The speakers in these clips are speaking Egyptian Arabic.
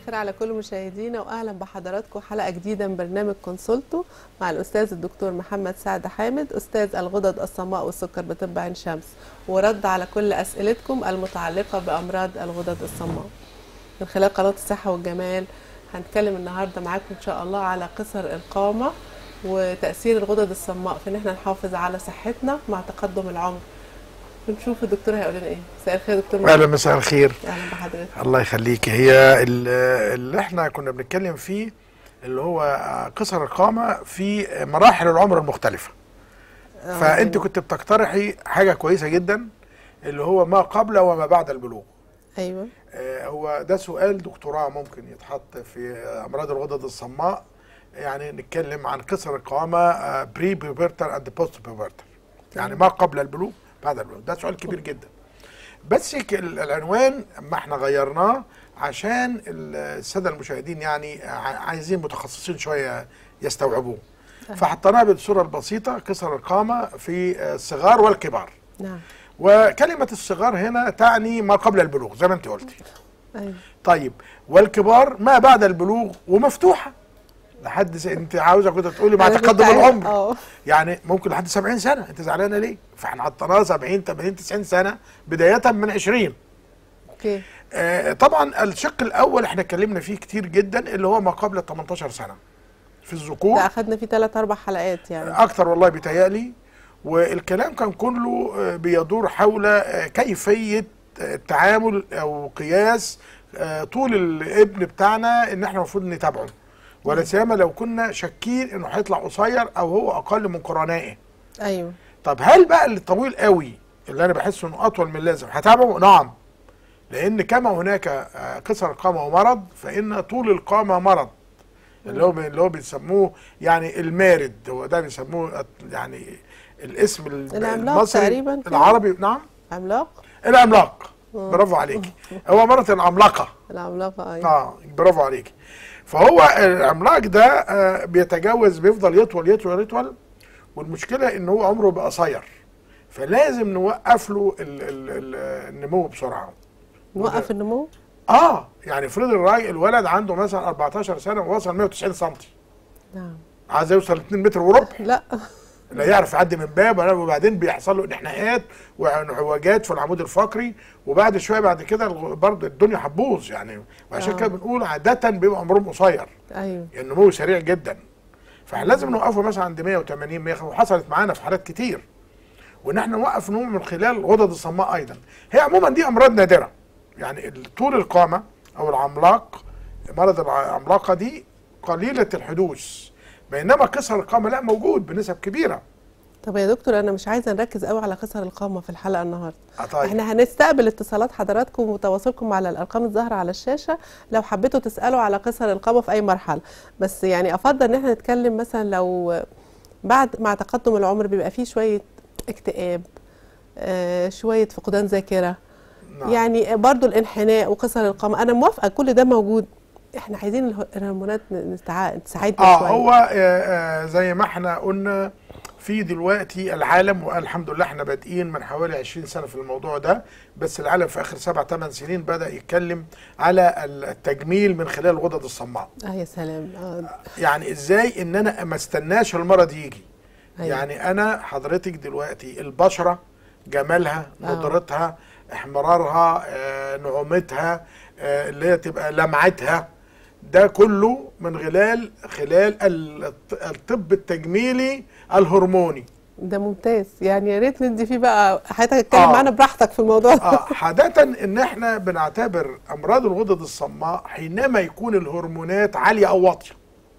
الخير على كل مشاهدينا واهلا بحضراتكم حلقه جديده من برنامج كونسولتو مع الاستاذ الدكتور محمد سعد حامد استاذ الغدد الصماء والسكر بطب عين شمس ورد على كل اسئلتكم المتعلقه بامراض الغدد الصماء من خلال قناه الصحه والجمال هنتكلم النهارده معاكم ان شاء الله على قصر القامه وتاثير الغدد الصماء في ان احنا نحافظ على صحتنا مع تقدم العمر بنشوف الدكتور هيقول لنا ايه مساء الخير يا دكتور اهلا مساء الخير اهلا بحضرتك الله يخليك هي ال- اللي احنا كنا بنتكلم فيه اللي هو قصر القامه في مراحل العمر المختلفه آه، فانت يعني- كنت بتقترحي حاجه كويسه جدا اللي هو ما قبل وما بعد البلوغ ايوه آه، هو ده سؤال دكتوراه ممكن يتحط في امراض الغدد الصماء يعني نتكلم عن قصر القامه بري بيبرتر اند بوست بيبرتر يعني ما قبل البلوغ بعد البلوغ ده سؤال كبير جدا بس ك- ال- العنوان ما احنا غيرناه عشان ال- الساده المشاهدين يعني ع- عايزين متخصصين شويه يستوعبوه فحطيناها بالصوره البسيطه قصر القامه في الصغار والكبار نعم وكلمه الصغار هنا تعني ما قبل البلوغ زي ما انت قلتي ايوه طيب والكبار ما بعد البلوغ ومفتوحه لحد س... انت عاوزه كنت تقولي مع أنا كنت تقدم عايزة- العمر اه يعني ممكن لحد 70 سنه انت زعلانه ليه؟ فاحنا حطيناها 70 80 90 سنه بدايه من 20 اوكي آه طبعا الشق الاول احنا اتكلمنا فيه كتير جدا اللي هو ما قبل 18 سنه في الذكور ده اخدنا فيه ثلاث اربع حلقات يعني اكتر والله بيتهيألي والكلام كان كله آه، بيدور حول آه، كيفيه آه، التعامل او قياس آه، طول الابن بتاعنا ان احنا المفروض نتابعه ولا سيما لو كنا شاكين انه هيطلع قصير او هو اقل من قرنائه ايوه طب هل بقى اللي طويل قوي اللي انا بحس انه اطول من اللازم هتابعه نعم لان كما هناك آه، قصر القامه ومرض فان طول القامه مرض اللي هو اللي هو بيسموه يعني المارد هو ده بيسموه يعني الاسم ال- العملاق المصري تقريبا كده؟ العربي نعم عملاق العملاق برافو عليكي هو مرض العملاقه العملاقه ايوه اه برافو عليك فهو العملاق ده آه بيتجاوز بيفضل يطول يطول يطول والمشكله ان هو عمره بقى قصير فلازم نوقف له ال ال ال النمو بسرعه نوقف النمو اه يعني افرض الراجل الولد عنده مثلا 14 سنه ووصل 190 سم نعم عايز يوصل 2 متر وربع لا لا يعرف يعدي من باب ولا- وبعدين بيحصل له انحناءات وانعوجات في العمود الفقري وبعد شويه بعد كده الغ- برضه الدنيا هتبوظ يعني وعشان آه. كده بنقول عاده بيبقى عمرهم قصير ايوه النمو سريع جدا فاحنا لازم نوقفه مثلا عند 180 150 وحصلت معانا في حالات كتير وان احنا نوقف نمو من خلال الغدد الصماء ايضا هي عموما دي امراض نادره يعني ال- طول القامه او العملاق مرض العملاقه دي قليله الحدوث بينما قصر القامه لا موجود بنسب كبيره طب يا دكتور انا مش عايزه نركز قوي على قصر القامه في الحلقه النهارده آه طيب. احنا هنستقبل اتصالات حضراتكم وتواصلكم على الارقام الظاهره على الشاشه لو حبيتوا تسالوا على قصر القامه في اي مرحله بس يعني افضل ان احنا نتكلم مثلا لو بعد مع تقدم العمر بيبقى فيه شويه اكتئاب آه شويه فقدان ذاكره نعم. يعني برضو الانحناء وقصر القامه انا موافقه كل ده موجود احنا عايزين اله- الهرمونات نستع- تساعدنا اه شويه هو آه آه زي ما احنا قلنا في دلوقتي العالم والحمد لله احنا بادئين من حوالي 20 سنه في الموضوع ده بس العالم في اخر سبع ثمان سنين بدا يتكلم على التجميل من خلال الغدد الصماء اه يا سلام اه يعني ازاي ان انا ما استناش المرض يجي أيوة. يعني انا حضرتك دلوقتي البشره جمالها آه. نضرتها احمرارها آه، نعومتها آه، اللي هي تبقى لمعتها ده كله من خلال خلال ال- الطب التجميلي الهرموني ده ممتاز يعني يا ريت ندي فيه بقى حضرتك اتكلم آه. معانا براحتك في الموضوع ده اه عادة ان احنا بنعتبر امراض الغدد الصماء حينما يكون الهرمونات عالية او واطية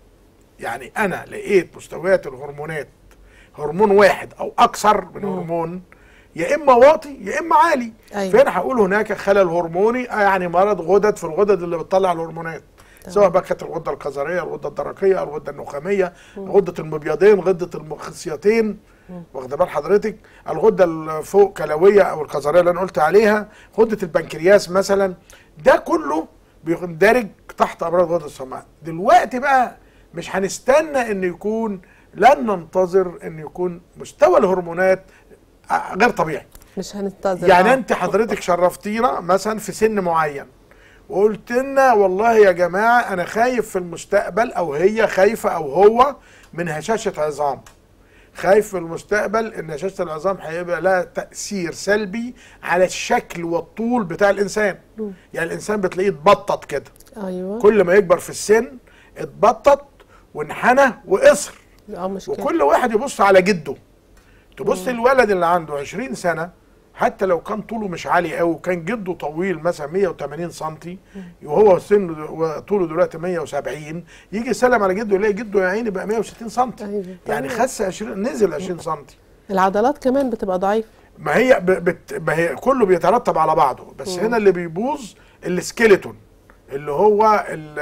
يعني انا لقيت مستويات الهرمونات هرمون واحد او اكثر من هرمون يا اما واطي يا اما عالي أيوة. فهنا هقول هناك خلل هرموني آه يعني مرض غدد في الغدد اللي بتطلع الهرمونات سواء بقى كانت الغده القذريه الغده الدرقيه الغده النخاميه غده المبيضين غده المخصيتين واخده بال حضرتك الغده الفوق كلويه او القذريه اللي انا قلت عليها غده البنكرياس مثلا ده كله بيندرج تحت امراض غده الصماء دلوقتي بقى مش هنستنى ان يكون لن ننتظر ان يكون مستوى الهرمونات غير طبيعي مش هننتظر يعني آه. انت حضرتك شرفتينا مثلا في سن معين وقلت لنا والله يا جماعه انا خايف في المستقبل او هي خايفه او هو من هشاشه عظام خايف في المستقبل ان هشاشه العظام هيبقى لها تاثير سلبي على الشكل والطول بتاع الانسان يعني الانسان بتلاقيه اتبطط كده ايوه كل ما يكبر في السن اتبطط وانحنى وقصر اه مشكله وكل واحد يبص على جده تبص الولد اللي عنده 20 سنه حتى لو كان طوله مش عالي قوي وكان جده طويل مثلا 180 سم وهو سنه وطوله دلوقتي 170 يجي يسلم على جده يلاقي جده يا عيني بقى 160 سم أيوة. يعني خس 20 نزل 20 سم العضلات كمان بتبقى ضعيفه ما هي ب... بت... ما هي كله بيترتب على بعضه بس هنا اللي بيبوظ السكيلتون اللي هو ال...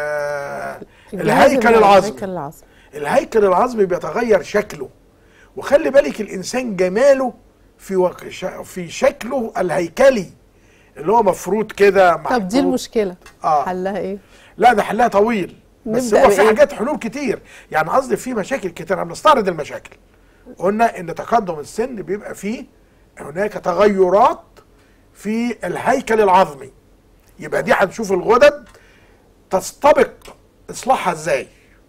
الجهاز الهيكل المناعي، العظمي الهيكل العظمي الهيكل العظمي بيتغير شكله وخلي بالك الانسان جماله في وك... ش... في شكله الهيكلي اللي هو مفروض كده طب دي محطوط. المشكله آه. حلها ايه لا ده حلها طويل بس نبدأ هو في بإيه؟ حاجات حلول كتير يعني قصدي في مشاكل كتير انا بنستعرض المشاكل قلنا ان تقدم السن بيبقى فيه هناك تغيرات في الهيكل العظمي يبقى دي هنشوف الغدد تستبق اصلاحها ازاي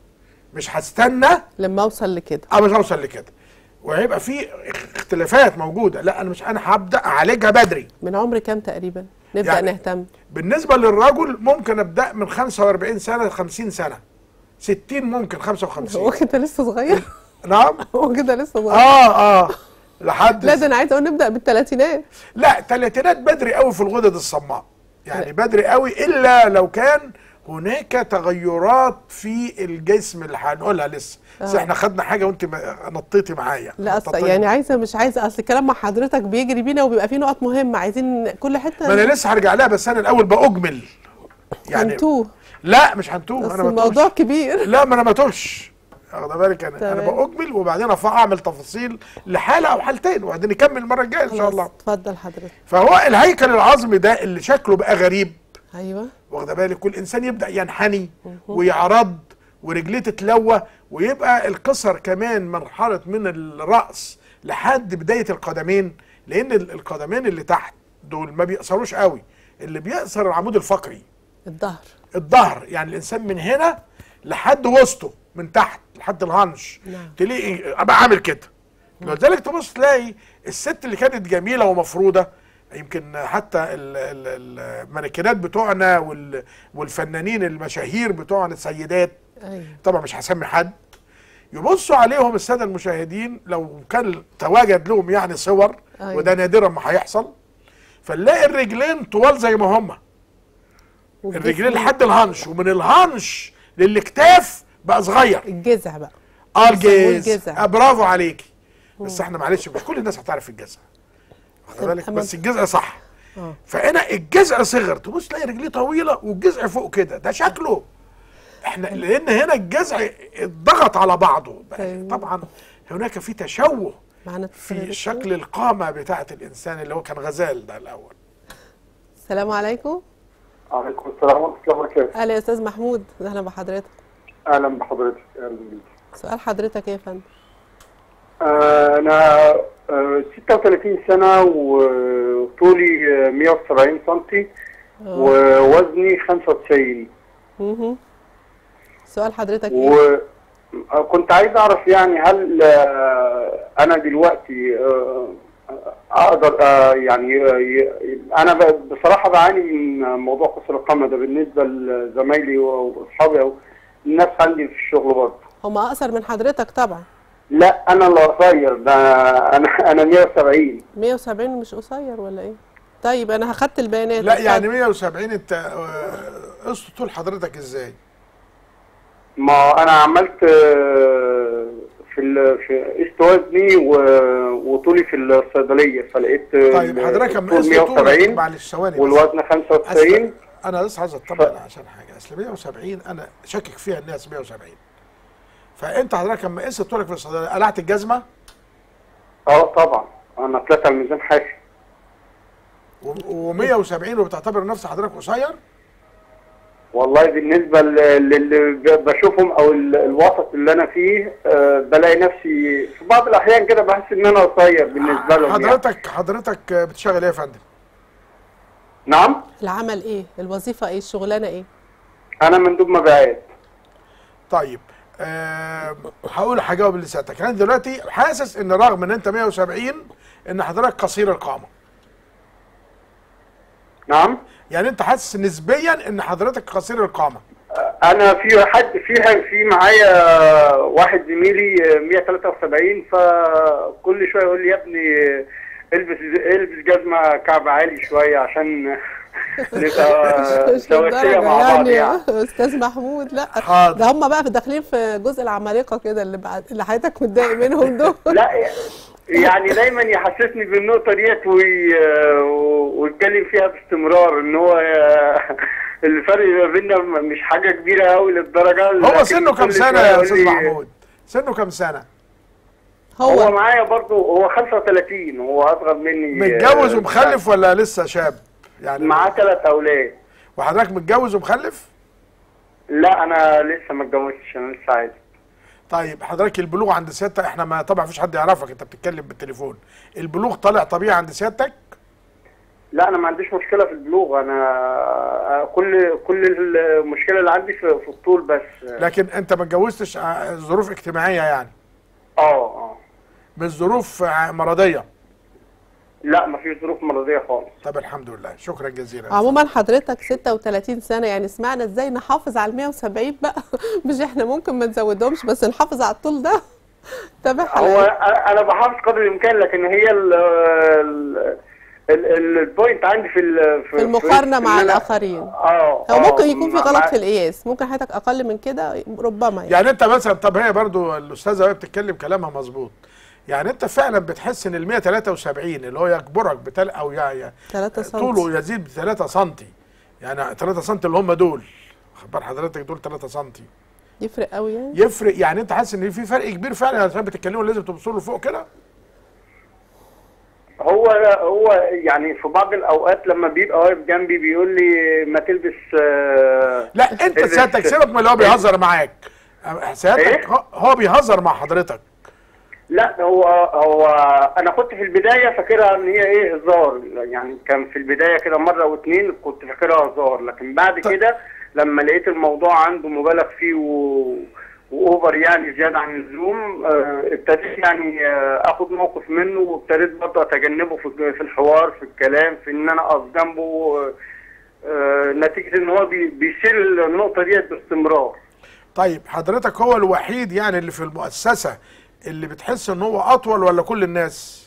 مش هستنى لما اوصل لكده اه مش هوصل لكده وهيبقى في اختلافات موجوده لا انا مش انا هبدا اعالجها بدري من عمر كام تقريبا نبدا يعني- نهتم بالنسبه للرجل ممكن ابدا من 45 سنه ل 50 سنه 60 ممكن هو 55 كده لسه صغير نعم هو كده لسه صغير اه اه لحد لا ده انا عايزه اقول نبدا بالثلاثينات لا تلاتينات بدري قوي في الغدد الصماء يعني بدري قوي الا لو كان هناك تغيرات في الجسم اللي هنقولها لسه بس آه. احنا خدنا حاجه وانت ما- نطيتي معايا لا اصل نطيتي. يعني عايزه مش عايزه اصل الكلام مع حضرتك بيجري بينا وبيبقى فيه نقط مهمه عايزين كل حته ما انا لسه هرجع لها بس انا الاول باجمل يعني هنتوه لا مش هنتوه بس انا ما الموضوع توهش. كبير لا ما انا ما توهش واخد بالك انا انا تمام. باجمل وبعدين أف- اعمل تفاصيل لحاله او حالتين وبعدين نكمل المره الجايه ان شاء خلاص الله اتفضل حضرتك فهو الهيكل العظمي ده اللي شكله بقى غريب ايوه واخد بالك كل انسان يبدا ينحني ويعرض ورجليه تتلوى ويبقى القصر كمان مرحله من الراس لحد بدايه القدمين لان ال- القدمين اللي تحت دول ما بيقصروش قوي اللي بيقصر العمود الفقري الظهر الظهر يعني الانسان من هنا لحد وسطه من تحت لحد الهنش نعم. تلاقي ابقى عامل كده لذلك تبص تلاقي الست اللي كانت جميله ومفروده يمكن حتى ال- ال- المانيكينات بتوعنا وال- والفنانين المشاهير بتوعنا السيدات ايوه طبعا مش هسمي حد يبصوا عليهم الساده المشاهدين لو كان تواجد لهم يعني صور أيوة. وده نادرا ما هيحصل فنلاقي الرجلين طوال زي ما هم الرجلين لحد الهنش ومن الهنش للاكتاف بقى صغير الجذع بقى اه بيسموه الجاز الجذع. آه برافو عليكي بس احنا معلش مش كل الناس هتعرف الجذع واخد بالك تمام. بس الجذع صح اه فهنا الجذع صغر تبص تلاقي رجليه طويله والجذع فوق كده ده شكله احنا لان هنا الجذع اتضغط على بعضه أيوة. طبعا هناك في تشوه معانا في شكل القامه بتاعه الانسان اللي هو كان غزال ده الاول السلام عليكم عليكم السلام ورحمة الله وبركاته اهلا يا استاذ محمود اهلا بحضرتك أهلا بحضرتك أهلا بيك سؤال حضرتك ايه يا فندم آه، أنا آه، 36 سنة وطولي آه، 170 سنتي ووزني 95 مهم. سؤال حضرتك ايه وكنت عايز أعرف يعني هل آه، أنا دلوقتي آه، أقدر آه، يعني آه، ي- أنا ب- بصراحة بعاني من موضوع قصر القامة ده بالنسبة لزمايلي وأصحابي أو الناس عندي في الشغل برضه هم اقصر من حضرتك طبعا لا انا اللي قصير ده انا انا 170 170 مش قصير ولا ايه طيب انا هاخدت البيانات لا اتفضل. يعني 170 انت آه، قصة طول حضرتك ازاي ما انا عملت آه، في ال... في قست وزني و- وطولي في الصيدليه فلقيت آه، طيب حضرتك اما الطول قست طولك 170 معلش ثواني بس. والوزن 95 أصل انا بس عايز اطمن عشان حاجه اصل 170 انا شاكك فيها الناس 170 فانت حضرتك لما قست طولك في الصيدليه قلعت الجزمه اه طبعا انا طلعت على الميزان حافي و170 وبتعتبر نفس حضرتك قصير والله بالنسبه ل- للي ب- بشوفهم او ال- الوسط اللي انا فيه آه، بلاقي نفسي في بعض الاحيان كده بحس ان انا قصير بالنسبه لهم يعني. حضرتك حضرتك بتشتغل ايه يا فندم؟ نعم العمل ايه الوظيفه ايه الشغلانه ايه انا مندوب مبيعات طيب أه هقول هجاوب لسيادتك انا دلوقتي حاسس ان رغم ان انت 170 ان حضرتك قصير القامه نعم يعني انت حاسس نسبيا ان حضرتك قصير القامه انا في حد فيها في معايا واحد زميلي 173 فكل شويه يقول لي يا ابني البس البس جزمه كعب عالي شويه عشان نبقى مش سواسيه للدرجة مع بعض يعني استاذ محمود لا حاضر. ده هم بقى داخلين في جزء العمالقه كده اللي بعد اللي حضرتك متضايق منهم دول لا يعني دايما يحسسني بالنقطه ديت وي- ويتكلم فيها باستمرار ان هو الفرق ما بيننا مش حاجه كبيره قوي للدرجه هو لكن سنه كام كل سنه شوية يا يقول استاذ لي- محمود سنه كام سنه هو هو معايا برضه هو 35 هو اصغر مني متجوز آه، ومخلف ولا لسه شاب يعني معاه ثلاث اولاد وحضرتك متجوز ومخلف لا انا لسه ما اتجوزتش انا لسه عايز طيب حضرتك البلوغ عند سيادتك احنا ما طبعا مفيش حد يعرفك انت بتتكلم بالتليفون البلوغ طالع طبيعي عند سيادتك لا انا ما عنديش مشكله في البلوغ انا آه، كل كل المشكله اللي عندي في, في الطول بس لكن انت ما اتجوزتش ع- ظروف اجتماعيه يعني اه اه مش ظروف ع- مرضيه لا ما فيش ظروف مرضيه خالص طب الحمد لله شكرا جزيلا عموما حضرتك 36 سنه يعني سمعنا ازاي نحافظ على ال 170 بقى مش احنا ممكن ما نزودهمش بس نحافظ على الطول ده تابع هو حضرتك أ- انا بحافظ قدر الامكان لكن هي ال ال- ال- البوينت عندي في ال- في المقارنه في مع إن أنا- الآخرين. اه هو آه، ممكن يكون في مع- غلط في القياس ممكن حضرتك اقل من كده ربما يعني يعني انت مثلا طب هي برضو الاستاذه وهي بتتكلم كلامها مظبوط يعني انت فعلا بتحس ان ال 173 اللي هو يجبرك بتل او يا يا 3 سم طوله يزيد ب 3 سم يعني 3 سم اللي هم دول خبر حضرتك دول 3 سم يفرق قوي يعني يفرق يعني انت حاسس ان في فرق كبير فعلا عشان بتتكلموا لازم تبصوا له فوق كده هو هو يعني في بعض الاوقات لما بيبقى واقف جنبي بيقول لي ما تلبس آه، لا انت البس- سيادتك سيبك من اللي هو بيهزر معاك سيادتك ايه؟ هو- هو بيهزر مع حضرتك لا هو هو انا كنت في البدايه فاكرها ان هي ايه هزار يعني كان في البدايه كده مره او اتنين كنت فاكرها هزار لكن بعد طيب. كده لما لقيت الموضوع عنده مبالغ فيه و... واوفر يعني زياده عن اللزوم آه، ابتديت يعني آه، اخد موقف منه وابتديت برضه اتجنبه في في الحوار في الكلام في ان انا اقف جنبه آه، آه، نتيجه ان هو بي- بيشيل النقطه ديت باستمرار طيب حضرتك هو الوحيد يعني اللي في المؤسسة اللي بتحس ان هو اطول ولا كل الناس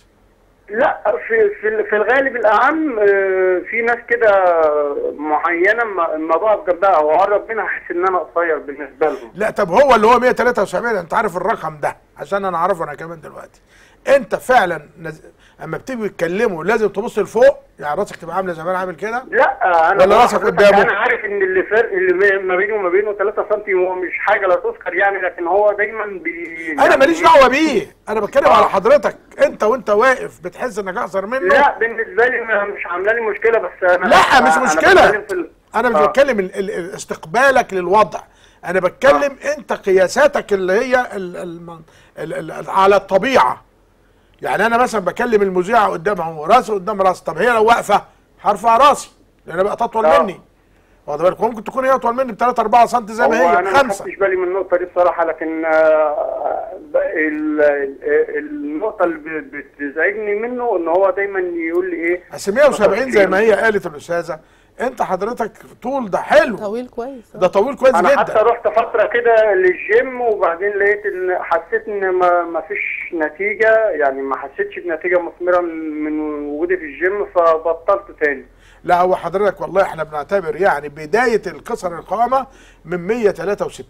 لا في في في الغالب الاعم آه، في ناس كده معينه اما اما بقف جنبها او اقرب منها احس ان انا قصير بالنسبه لهم لا طب هو اللي هو 173 انت عارف الرقم ده عشان انا اعرفه انا كمان دلوقتي انت فعلا نز... اما بتيجوا تتكلموا لازم تبص لفوق يعني راسك تبقى عامله زي ما انا عامل كده لا انا ولا بقول راسك لحضرتك قدامه؟ انا عارف ان اللي فرق اللي ما بينه وما بينه 3 سم هو مش حاجه لا تذكر يعني لكن هو دايما بي انا يعني ماليش دعوه بيه انا بتكلم على حضرتك انت وانت واقف بتحس انك اقصر منه لا بالنسبه لي ما- مش عامله لي مشكله بس انا لا مش أنا مشكله بتكلم في ال- انا مش آه. بتكلم ال- ال- ال- استقبالك للوضع انا بتكلم انت قياساتك اللي هي ال ال ال ال على الطبيعه يعني انا مثلا بكلم المذيعه قدامها راسي قدام راسي طب هي لو واقفه هرفع راسي لان بقت اطول آه. مني واخد بالك ممكن تكون هي اطول مني ب 3 4 سم زي ما هو هي انا ما خمسه خدتش بالي من النقطه دي بصراحه لكن آه، ب- ال- ال- النقطه اللي ب- بتزعجني منه ان هو دايما يقول لي ايه بس 170 زي ما هي قالت الاستاذه انت حضرتك طول ده حلو طويل كويس ده طويل كويس انا حتى جدا رحت فتره كده للجيم وبعدين لقيت ان حسيت ان ما ما فيش نتيجه يعني ما حسيتش بنتيجه مثمره من من وجودي في الجيم فبطلت تاني لا هو حضرتك والله احنا بنعتبر يعني بدايه القصر القامه من 163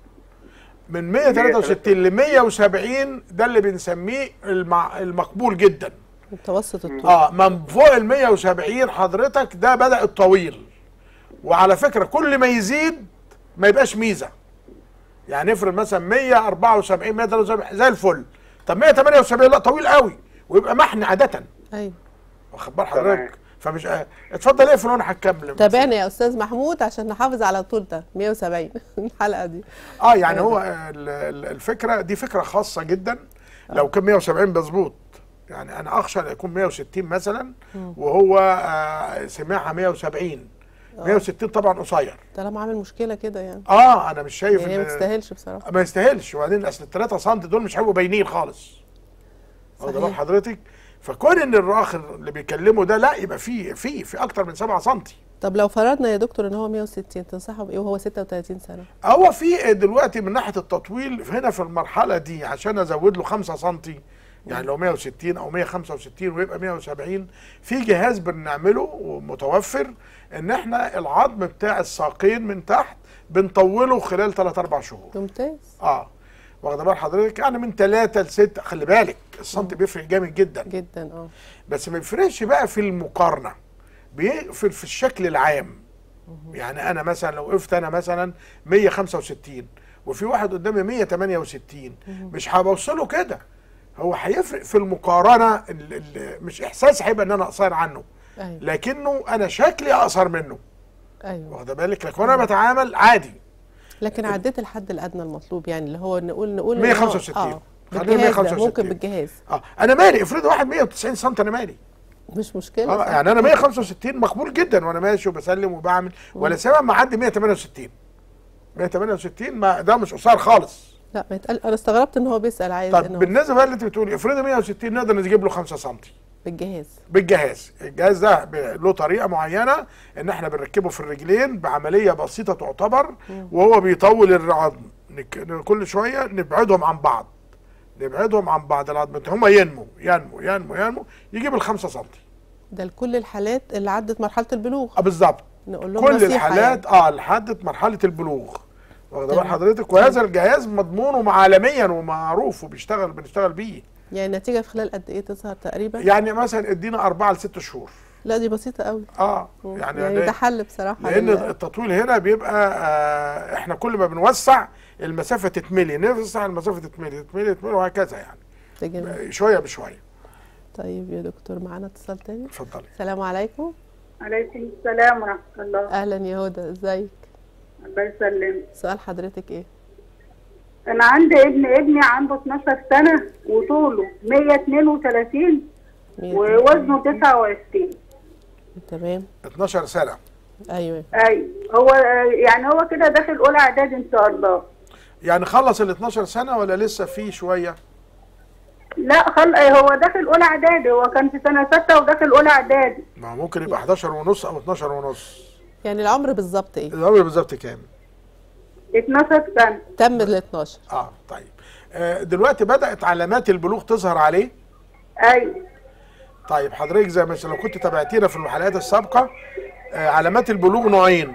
من 163 ل 170 ده اللي بنسميه المع... المقبول جدا متوسط الطول اه من فوق ال 170 حضرتك ده بدا الطويل وعلى فكره كل ما يزيد ما يبقاش ميزه يعني افرض مثلا 174 173 زي الفل طب 178 لا طويل قوي ويبقى محن عاده ايوه واخد بال تمام. حضرتك فمش آه. اتفضل اقفل وانا هكمل تابعنا يا استاذ محمود عشان نحافظ على الطول ده 170 الحلقه دي اه يعني هو ال- ال- الفكره دي فكره خاصه جدا لو كان 170 مظبوط يعني انا اخشى ان يكون 160 مثلا وهو آه سمعها 170 160 طبعا قصير طالما عامل مشكله كده يعني اه انا مش شايف يعني هي ما ان تستاهلش بصراحه ما يستاهلش وبعدين اصل ال 3 سم دول مش هيبقوا باينين خالص واخد بال صحيح. حضرتك فكون ان الاخر اللي بيكلمه ده لا يبقى في في في اكتر من 7 سم طب لو فرضنا يا دكتور ان هو 160 تنصحه بايه وهو 36 سنه هو في دلوقتي من ناحيه التطويل هنا في المرحله دي عشان ازود له 5 سم يعني لو 160 او 165 ويبقى 170 في جهاز بنعمله متوفر ان احنا العظم بتاع الساقين من تحت بنطوله خلال 3 4 شهور ممتاز اه واخد بال حضرتك يعني من 3 ل 6 خلي بالك السنتي بيفرق جامد جدا جدا اه بس ما بيفرقش بقى في المقارنه بيقفل في الشكل العام يعني انا مثلا لو وقفت انا مثلا 165 وفي واحد قدامي 168 مش هبوصله كده هو هيفرق في المقارنه ال ال مش احساس هيبقى ان انا قصير عنه ايوه لكنه انا شكلي اقصر منه ايوه واخد بالك لكن انا بتعامل عادي لكن عديت الحد الادنى المطلوب يعني اللي هو نقول نقول إن هو- 165. اه خلينا بالجهاز ده 165. ممكن بالجهاز اه انا مالي افرض واحد 190 سم انا مالي مش مشكله اه صح؟ يعني انا 165 مقبول جدا وانا ماشي وبسلم وبعمل ولا سبب معدي 168 168 ما ده مش قصير خالص لا ما يتقال انا استغربت ان هو بيسال عايز طب انه بالنسبه بقى اللي انت بتقولي افرضي 160 نقدر نجيب له 5 سم بالجهاز بالجهاز الجهاز ده ب- له طريقه معينه ان احنا بنركبه في الرجلين بعمليه بسيطه تعتبر وهو بيطول العظم نك- كل شويه نبعدهم عن بعض نبعدهم عن بعض العظم هم ينمو ينمو ينمو ينمو يجيب الخمسة سم ده لكل الحالات اللي عدت مرحله البلوغ اه بالظبط نقول لهم كل نصيحة الحالات اه لحد مرحله البلوغ واخد بال تمام. حضرتك وهذا الجهاز مضمون عالميا ومعروف وبيشتغل بنشتغل بيه يعني. يعني النتيجه في خلال قد ايه تظهر تقريبا يعني مثلا ادينا أربعة لست شهور لا دي بسيطه قوي اه يعني, يعني, يعني ده حل بصراحه لان لل- التطويل هنا بيبقى آه احنا كل ما بنوسع المسافه تتملي نوسع المسافه تتملي تتملي تتملي وهكذا يعني ده جميل شويه بشويه طيب يا دكتور معانا اتصال تاني اتفضلي السلام عليكم عليكم السلام ورحمة الله اهلا يا هدى ازيك الله يسلمك سؤال حضرتك ايه أنا عندي ابن ابني عنده 12 سنة وطوله 132 مين؟ ووزنه 29 تمام 12 سنه ايوه أي هو يعني هو كده داخل أولى إعداد إن شاء الله يعني خلص ال 12 سنه ولا لسه في شويه لا خل... هو داخل أولى إعدادي هو كان في سنة ستة وداخل أولى إعدادي ما هو ممكن يبقى 11 ونص او 12 ونص يعني العمر بالظبط ايه العمر بالظبط كام 12 سنة تم ال 12 اه طيب آه دلوقتي بدات علامات البلوغ تظهر عليه أي طيب حضرتك زي ما لو كنت تابعتينا في الحلقات السابقه آه علامات البلوغ نوعين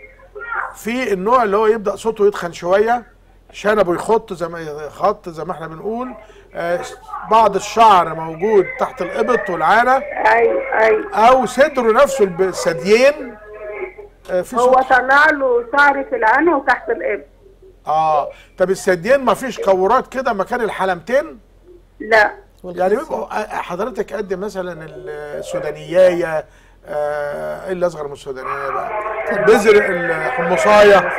في النوع اللي هو يبدا صوته يتخن شويه شنبه يخط زي ما يخط زي ما احنا بنقول آه بعض الشعر موجود تحت الابط والعانه أي أي او صدره نفسه الب- الثديين آه في هو صوت طلع له شعر في العنة وتحت الإبط اه طب الثديين ما فيش قورات كده مكان الحلمتين لا يعني بيبقوا حضرتك قد مثلا السودانيايه آه، ايه اللي اصغر من السودانيه بقى بذر الحمصايه لا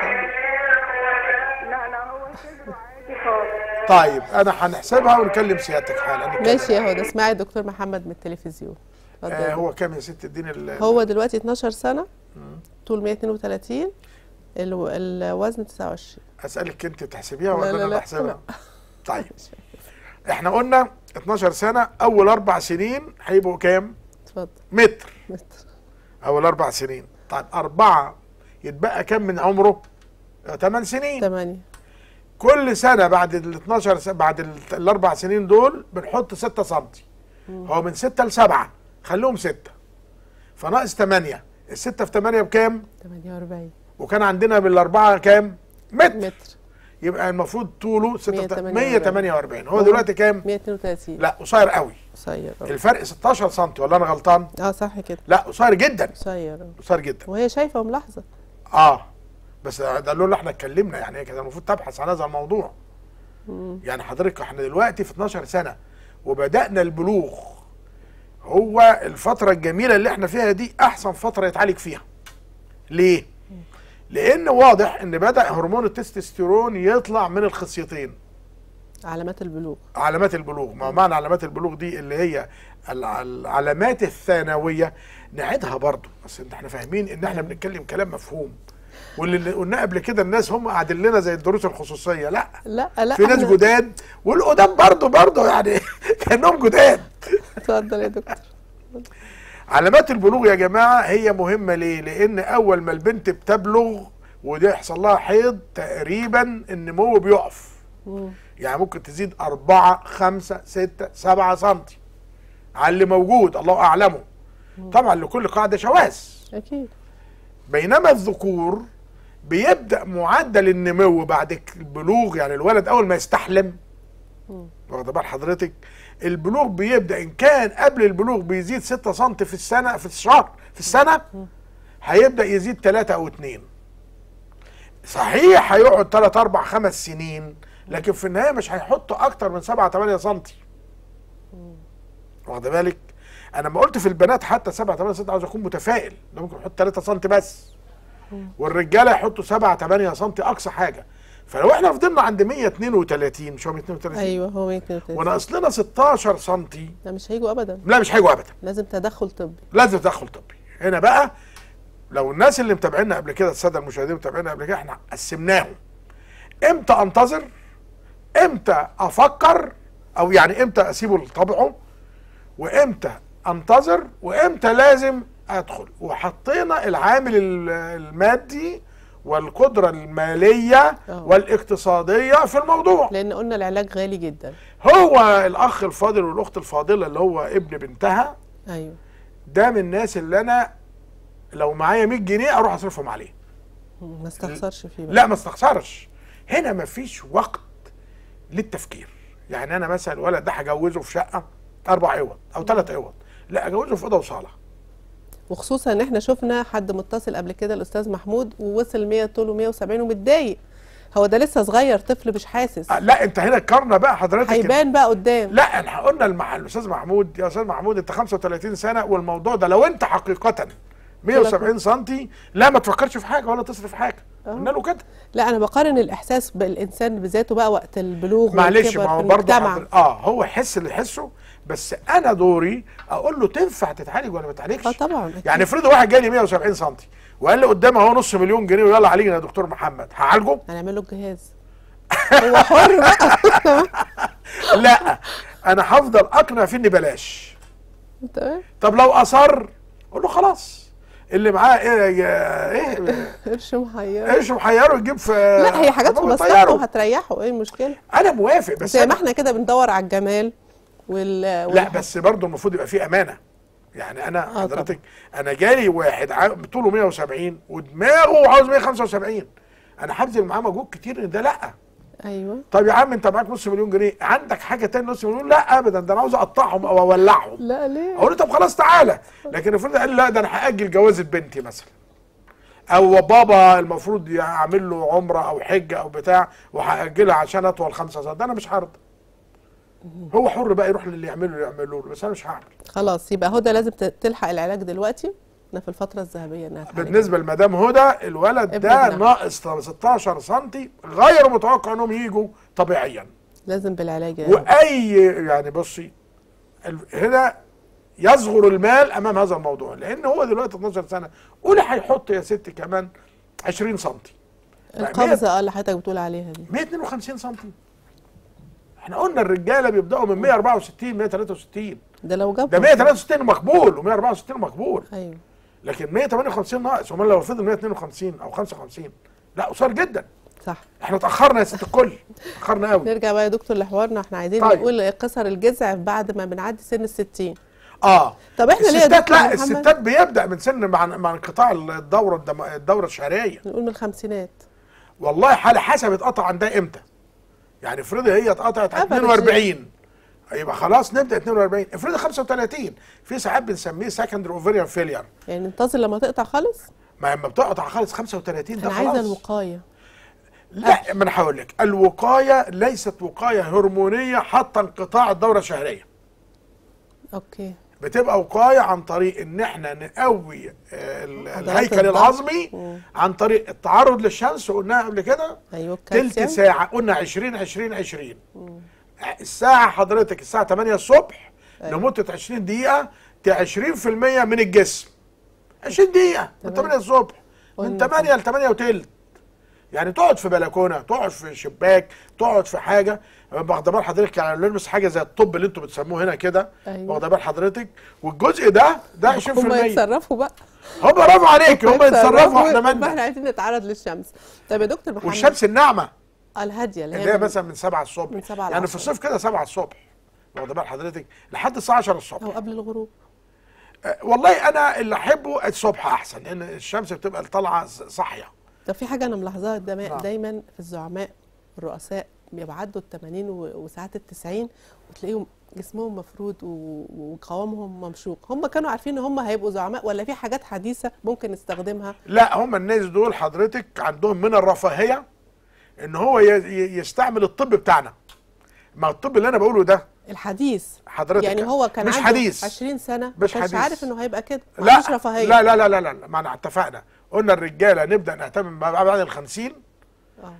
لا هو صدره عادي خالص طيب انا هنحسبها ونكلم سيادتك حالا نتكلم. ماشي يا هدى اسمعي الدكتور محمد من التلفزيون اتفضل. آه هو كام يا ست الدين ال- هو دلوقتي 12 سنه طول 132 الو- الوزن 29 اسالك انت تحسبيها لا، ولا لا، انا لا. احسبها طيب احنا قلنا 12 سنه اول اربع سنين هيبقوا كام اتفضل متر متر اول اربع سنين طيب اربعه يتبقى كام من عمره 8 سنين 8 كل سنه بعد ال 12 سنة بعد ال- الاربع سنين دول بنحط 6 سم هو من 6 ل 7 خليهم 6 فناقص 8 الستة في 8 بكام؟ 48 وكان عندنا بالاربعه كام؟ متر متر يبقى المفروض طوله 6 148. 148 هو دلوقتي كام؟ 132 لا قصير قوي قصير أوي. الفرق 16 سم ولا انا غلطان؟ اه صح كده لا قصير جدا قصير أوي. قصير جدا وهي شايفه وملاحظه اه بس ده اللون اللي احنا اتكلمنا يعني هي كانت المفروض تبحث عن هذا الموضوع يعني حضرتك احنا دلوقتي في 12 سنه وبدانا البلوغ هو الفتره الجميله اللي احنا فيها دي احسن فتره يتعالج فيها ليه لان واضح ان بدا هرمون التستوستيرون يطلع من الخصيتين علامات البلوغ علامات البلوغ ما معنى علامات البلوغ دي اللي هي ال- العلامات الثانويه نعيدها برضو بس انت احنا فاهمين ان احنا بنتكلم كلام مفهوم واللي قلناه قبل كده الناس هم قاعدين لنا زي الدروس الخصوصيه لا لا لا في ناس إحنا- جداد والقدام برضو برضو يعني كانهم جداد اتفضل يا دكتور علامات البلوغ يا جماعه هي مهمه ليه؟ لان اول ما البنت بتبلغ وده يحصل لها حيض تقريبا النمو بيقف يعني ممكن تزيد أربعة خمسة ستة سبعة سنتي على اللي موجود الله أعلمه طبعا لكل قاعدة شواذ اكيد بينما الذكور بيبدأ معدل النمو بعد البلوغ يعني الولد أول ما يستحلم واخد بال حضرتك البلوغ بيبدأ إن كان قبل البلوغ بيزيد 6 سم في السنة في الشهر في السنة هيبدأ يزيد 3 أو 2 صحيح هيقعد 3 4 5 سنين لكن في النهاية مش هيحط أكتر من 7 8 سم واخد بالك انا لما قلت في البنات حتى 7 8 6 عاوز اكون متفائل ده ممكن يحط 3 سم بس والرجاله يحطوا 7 8 سم اقصى حاجه فلو احنا فضلنا عند 132 مش هو 132 ايوه هو 132 وناقص لنا 16 سم لا مش هيجوا ابدا لا مش هيجوا ابدا لازم تدخل طبي لازم تدخل طبي هنا بقى لو الناس اللي متابعينا قبل كده الساده المشاهدين متابعينا قبل كده احنا قسمناهم امتى انتظر امتى افكر او يعني امتى اسيبه لطبعه وامتى انتظر وامتى لازم ادخل وحطينا العامل ال- المادي والقدرة المالية أه. والاقتصادية في الموضوع لان قلنا العلاج غالي جدا هو الأخ الفاضل والأخت الفاضلة اللي هو ابن بنتها ايوه ده من الناس اللي أنا لو معايا 100 جنيه أروح أصرفهم عليه ما استخسرش فيه بقى لا ما استخسرش هنا مفيش وقت للتفكير يعني انا مثلا الولد ده هجوزه في شقه اربع اوض او ثلاث اوض لا اجوزه في اوضه وصاله وخصوصا ان احنا شفنا حد متصل قبل كده الاستاذ محمود ووصل 100 طوله 170 ومتضايق هو ده لسه صغير طفل مش حاسس آه، لا انت هنا الكرنه بقى حضرتك هيبان بقى قدام لا احنا قلنا المحل الاستاذ محمود يا استاذ محمود انت 35 سنه والموضوع ده لو انت حقيقه 170 سم لا ما تفكرش في حاجه ولا تصرف حاجه قلنا له كده لا انا بقارن الاحساس بالانسان بذاته بقى وقت البلوغ معلش والكبر ما هو في برضه المجتمع. حضر- اه هو يحس اللي يحسه بس انا دوري اقول له تنفع تتعالج ولا ما تتعالجش اه طبعا أكيد. يعني افرض واحد جاي لي 170 سم وقال لي قدامي اهو نص مليون جنيه ويلا عالجني يا دكتور محمد هعالجه؟ هنعمل له الجهاز هو حر بقى لا انا هفضل اقنع فيه اني بلاش تمام طب لو اصر اقول له خلاص اللي معاه ايه ايه قرش محير ايش محيره يجيب في لا هي حاجات في أبوه مصلحته يطيره. هتريحه ايه المشكله انا موافق بس زي ما أنا- احنا كده بندور على الجمال وال, لا وال... بس برضه المفروض يبقى فيه امانه يعني انا آه حضرتك انا جالي واحد ع- طوله 170 ودماغه عاوز 175 انا هبذل معاه مجهود كتير ان ده لا ايوه طب يا عم انت معاك نص مليون جنيه عندك حاجه تاني نص مليون لا ابدا ده انا عاوز اقطعهم او اولعهم لا ليه اقول له طب خلاص تعالى لكن افرض قال لي لا ده انا هاجل جوازه بنتي مثلا او بابا المفروض يعمل له عمره او حجه او بتاع وهاجلها عشان اطول خمسة سنين ده انا مش هرضى هو حر بقى يروح للي يعمله يعمله له بس انا مش هعمل خلاص يبقى هدى لازم ت- تلحق العلاج دلوقتي احنا في الفتره الذهبيه انها تعالج. بالنسبه لمدام هدى الولد ده ابننا. ناقص 16 سم غير متوقع انهم يجوا طبيعيا لازم بالعلاج يعني. واي يعني بصي ال- هنا يصغر المال امام هذا الموضوع لان هو دلوقتي 12 سنه قولي هيحط يا ستي كمان 20 سم القفزه اه اللي حضرتك بتقول عليها دي 152 سم احنا قلنا الرجاله بيبداوا من 164 163 ده لو جاب ده 163 مقبول و164 مقبول ايوه لكن 158 ناقص امال لو فضل 152 او 55 لا قصير جدا صح احنا اتاخرنا يا ست الكل اتاخرنا قوي نرجع بقى يا دكتور لحوارنا احنا عايزين طيب. نقول قصر الجذع بعد ما بنعدي سن الستين اه طب احنا ليه يا الستات دكتور لا محمد؟ الستات بيبدا من سن مع مع انقطاع الدوره الدم... الدوره الشهريه نقول من الخمسينات والله على حسب اتقطع عندها امتى يعني افرضي هي اتقطعت على أبدا 42 يبقى خلاص نبدا 42 افرضي 35 في ساعات بنسميه سكندري اوفيريان فيلير يعني ننتظر لما تقطع خالص ما لما بتقطع خالص 35 ده انا عايزه خلاص الوقايه لا ما انا هقول لك الوقايه ليست وقايه هرمونيه حتى انقطاع الدوره الشهريه اوكي بتبقى وقايه عن طريق ان احنا نقوي آه، ال- عضلات الهيكل الضغط. العظمي مم. عن طريق التعرض للشمس قلناها قبل كده ايوه تلت الكالسيوم ساعة قلنا 20 20 20 الساعة حضرتك الساعة 8 الصبح أيوة. لمدة 20 دقيقة ت 20% من الجسم 20 دقيقة من تمام. 8 الصبح من قلنا 8 ل 8 وتلت يعني تقعد في بلكونة تقعد في شباك تقعد في حاجة واخده بال حضرتك يعني نلبس حاجة زي الطب اللي انتوا بتسموه هنا كده أيوة. واخده بال حضرتك والجزء ده ده 20% هم يتصرفوا بقى هم برافو عليك هم يتصرفوا احنا احنا مالنا عايزين نتعرض للشمس طيب يا دكتور محمد والشمس الناعمة الهاديه اللي اللي هي من- مثلا من 7 الصبح من 7 يعني في الصيف كده 7 الصبح واخد بال حضرتك لحد الساعه 10 الصبح او قبل الغروب أه، والله انا اللي احبه الصبح احسن لان الشمس بتبقى طالعه ص- صاحيه طب في حاجه انا ملاحظاها دايما نعم. دايما في الزعماء الرؤساء بيعدوا ال 80 و- وساعات ال 90 وتلاقيهم جسمهم مفرود و- وقوامهم ممشوق هم كانوا عارفين ان هم هيبقوا زعماء ولا في حاجات حديثه ممكن نستخدمها لا هم الناس دول حضرتك عندهم من الرفاهيه ان هو ي- ي- يستعمل الطب بتاعنا ما الطب اللي انا بقوله ده الحديث حضرتك يعني هو كان مش عنده حديث 20 سنه ما مش كانش حديث. عارف انه هيبقى كده ما لا عندوش رفاهيه لا لا لا لا لا ما انا اتفقنا قلنا الرجاله نبدا نهتم بعد بعد ال 50 آه.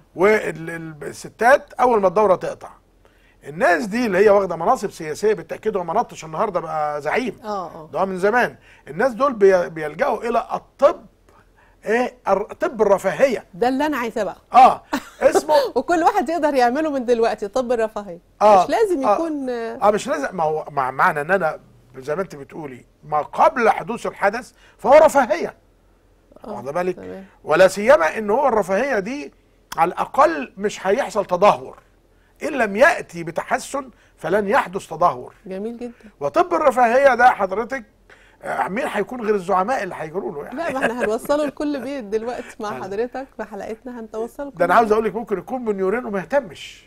والستات اول ما الدوره تقطع الناس دي اللي هي واخده مناصب سياسيه بالتاكيد هو ما نطش النهارده بقى زعيم اه اه ده من زمان الناس دول بي- بيلجأوا الى الطب ايه الر- طب الرفاهيه ده اللي انا عايزاه بقى اه اسمه وكل واحد يقدر يعمله من دلوقتي طب الرفاهيه آه، مش لازم آه. يكون آه. اه مش لازم ما هو مع معنى ان انا زي ما انت بتقولي ما قبل حدوث الحدث فهو رفاهيه واخده بالك تمام. ولا سيما ان هو الرفاهيه دي على الاقل مش هيحصل تدهور ان لم ياتي بتحسن فلن يحدث تدهور جميل جدا وطب الرفاهيه ده حضرتك آه، مين هيكون غير الزعماء اللي هيجروا له يعني لا ما احنا هنوصله لكل بيت دلوقتي مع حضرتك في حلقتنا هنوصله ده انا عاوز اقول لك ممكن يكون من يورين وما يهتمش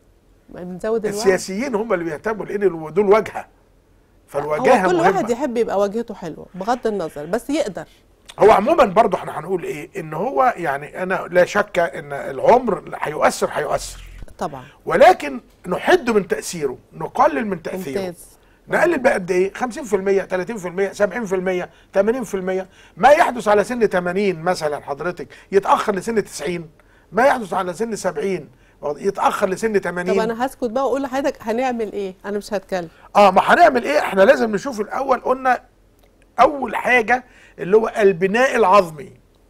بنزود الوعي السياسيين هم اللي بيهتموا لان دول واجهه فالواجهه هو كل مهمه واحد يحب يبقى واجهته حلوه بغض النظر بس يقدر هو عموما برضه احنا هنقول ايه ان هو يعني انا لا شك ان العمر هيؤثر هيؤثر طبعا ولكن نحد من تاثيره نقلل من تاثيره ممتاز نقلل بقد ايه 50% 30% 70% 80% ما يحدث على سن 80 مثلا حضرتك يتاخر لسن 90 ما يحدث على سن 70 يتاخر لسن 80 طب انا هسكت بقى واقول لحضرتك هنعمل ايه انا مش هتكلم اه ما هنعمل ايه احنا لازم نشوف الاول قلنا اول حاجه اللي هو البناء العظمي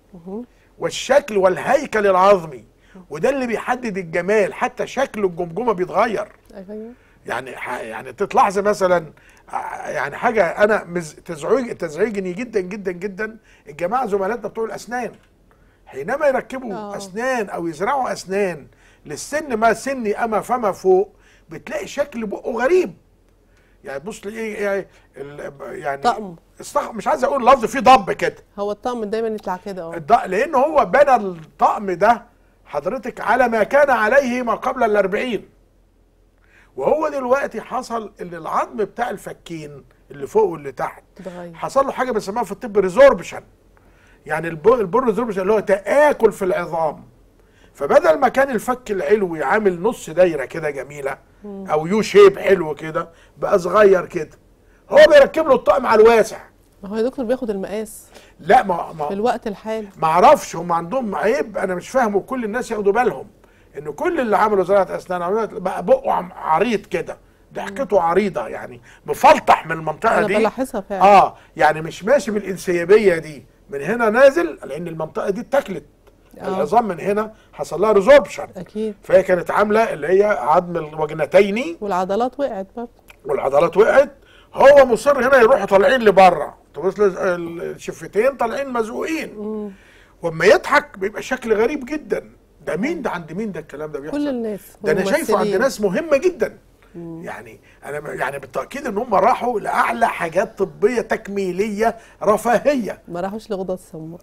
والشكل والهيكل العظمي وده اللي بيحدد الجمال حتى شكل الجمجمه بيتغير ايوه يعني ح- يعني تلاحظي مثلا ع- يعني حاجه انا مز- تزعج تزعجني جدا جدا جدا الجماعه زملاتنا بتوع الاسنان حينما يركبوا آه. اسنان او يزرعوا اسنان للسن ما سني اما فما فوق بتلاقي شكل بقه غريب يعني تبص لايه يعني ال- يعني طقم. استغ... مش عايز اقول لفظ فيه ضب كده هو الطقم دايما يطلع كده اه الض... لان هو بنى الطقم ده حضرتك على ما كان عليه ما قبل الأربعين وهو دلوقتي حصل ان العظم بتاع الفكين اللي فوق واللي تحت اتغير حصل له حاجه بنسميها في الطب ريزوربشن يعني الب- البر ريزوربشن اللي هو تآكل في العظام فبدل ما كان الفك العلوي عامل نص دايره كده جميله او يو شيب حلو كده بقى صغير كده هو بيركب له الطقم على الواسع ما هو يا دكتور بياخد المقاس لا ما ما في الوقت الحالي ما اعرفش هم عندهم عيب انا مش فاهمه كل الناس ياخدوا بالهم ان كل اللي عملوا زراعه اسنان عملوا بقى بقه عم- عريض كده ضحكته عريضه يعني مفلطح من المنطقه انا دي بلاحظها فعلا اه يعني مش ماشي بالانسيابيه دي من هنا نازل لان المنطقه دي اتاكلت آه. العظام من هنا حصل لها ريزوربشن اكيد فهي كانت عامله اللي هي عظم الوجنتين والعضلات وقعت برضه والعضلات وقعت هو مصر هنا يروحوا طالعين لبره تبص ل- الشفتين طالعين مزقوقين واما يضحك بيبقى شكل غريب جدا ده مين ده عند مين ده الكلام ده بيحصل كل الناس ده انا شايفه عند والممثلين. ناس مهمه جدا يعني انا ب- يعني بالتاكيد ان هم راحوا لاعلى حاجات طبيه تكميليه رفاهيه ما راحوش لغدة الصماء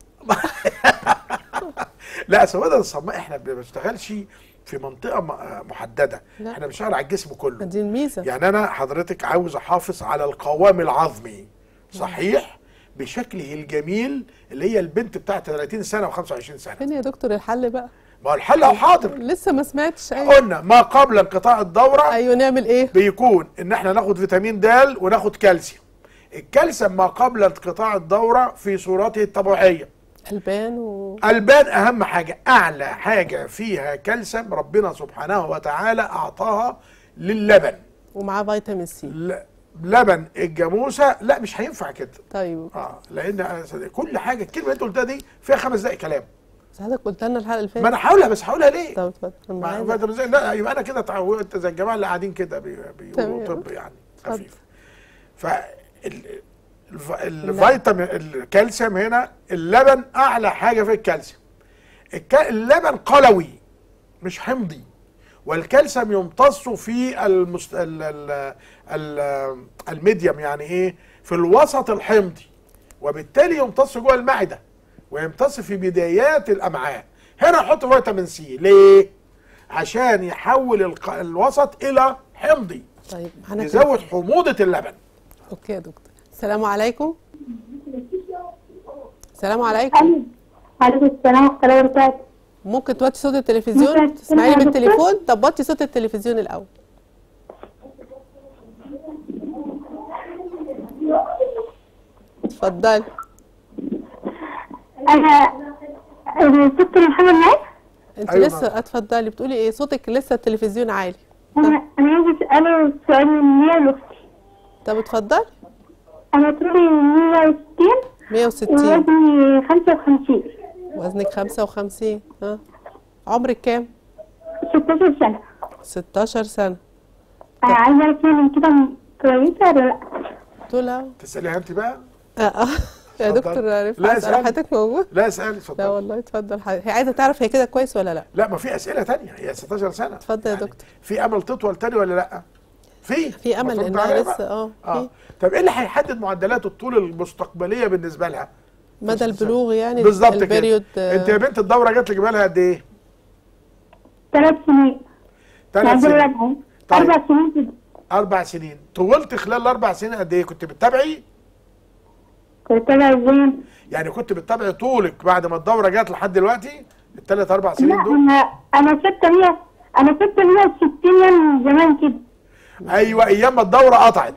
لا سواد الصماء احنا ما بنشتغلش في منطقه م- محدده لا. احنا بنشتغل على الجسم كله دي الميزة يعني انا حضرتك عاوز احافظ على القوام العظمي صحيح بشكله الجميل اللي هي البنت بتاعت 30 سنه و25 سنه فين يا دكتور الحل بقى ما هو الحل أهو حاضر لسه ما سمعتش ايوه قلنا ما قبل انقطاع الدوره ايوه نعمل ايه بيكون ان احنا ناخد فيتامين د وناخد كالسيوم الكالسيوم ما قبل انقطاع الدوره في صورته الطبيعيه البان و البان اهم حاجه اعلى حاجه فيها كالسيوم ربنا سبحانه وتعالى اعطاها للبن ومعاه فيتامين سي ل- لبن الجاموسه لا مش هينفع كده طيب اه لان كل حاجه الكلمه اللي انت قلتها دي فيها خمس دقائق كلام بس حضرتك قلت لنا الحلقه اللي ما فاتت انا هقولها بس هقولها ليه؟ طب اتفضل أنا ما عايزة- فيتامين زي لا يبقى انا كده اتعودت زي الجماعه اللي قاعدين كده بي- بيقولوا تمام. طب يعني اتفضل. خفيف ف ال- الف- الفيتامين الكالسيوم هنا اللبن اعلى حاجه في الكالسيوم الك- اللبن قلوي مش حمضي والكالسيوم يمتص في المست... ال... ال... ال... الميديم يعني ايه في الوسط الحمضي وبالتالي يمتص جوه المعده ويمتص في بدايات الامعاء هنا احط فيتامين سي ليه عشان يحول الق... الوسط الى حمضي طيب معانا يزود حموضه اللبن اوكي يا دكتور السلام عليكم السلام عليكم عليكم السلام ورحمة الله وبركاته ممكن توطي صوت التلفزيون ممكن تسمعيني تسمعي يا بالتليفون طب وطي صوت التلفزيون الاول اتفضلي أنا دكتور محمد معاك انت أيوة لسه اتفضلي بتقولي ايه صوتك لسه التلفزيون عالي أنا أنا عايزة أسأله سؤال من ليا لأختي طب اتفضلي أنا طولي 160 160 ووزني 55 وزنك 55 ها عمرك كام 16 سنة 16 سنة أنا عايزة أعرف يعني كده كويسة ولا لأ؟ طولها تساليها انت بقى اه اه يا اتفضل. دكتور لا، رفعت اسألي. حضرتك موجود لا اسالي لا اتفضل والله اتفضل حضرتك. هي عايزه تعرف هي كده كويس ولا لا لا ما في اسئله تانية هي 16 سنه اتفضل يا دكتور. في امل تطول تاني ولا لا في في امل المفروض لانها عليها لسه بقى. اه اه في طب ايه اللي هيحدد معدلات الطول المستقبليه بالنسبه لها مدى البلوغ يعني بالظبط كده البريود انت يا بنت الدوره جات لك بالها قد ايه ثلاث سنين ثلاث بعد سنين الرابعة طيب. أربع سنين كده اربع سنين طولت خلال الاربع سنين قد ايه كنت بتتابعي كنت أنا زين يعني كنت بتتابعي طولك بعد ما الدوره جات لحد دلوقتي الثلاث اربع سنين لا دول أنا أنا ستة مية أنا ستة مية وستين يعني من زمان كده ايوه ايام ما الدوره قطعت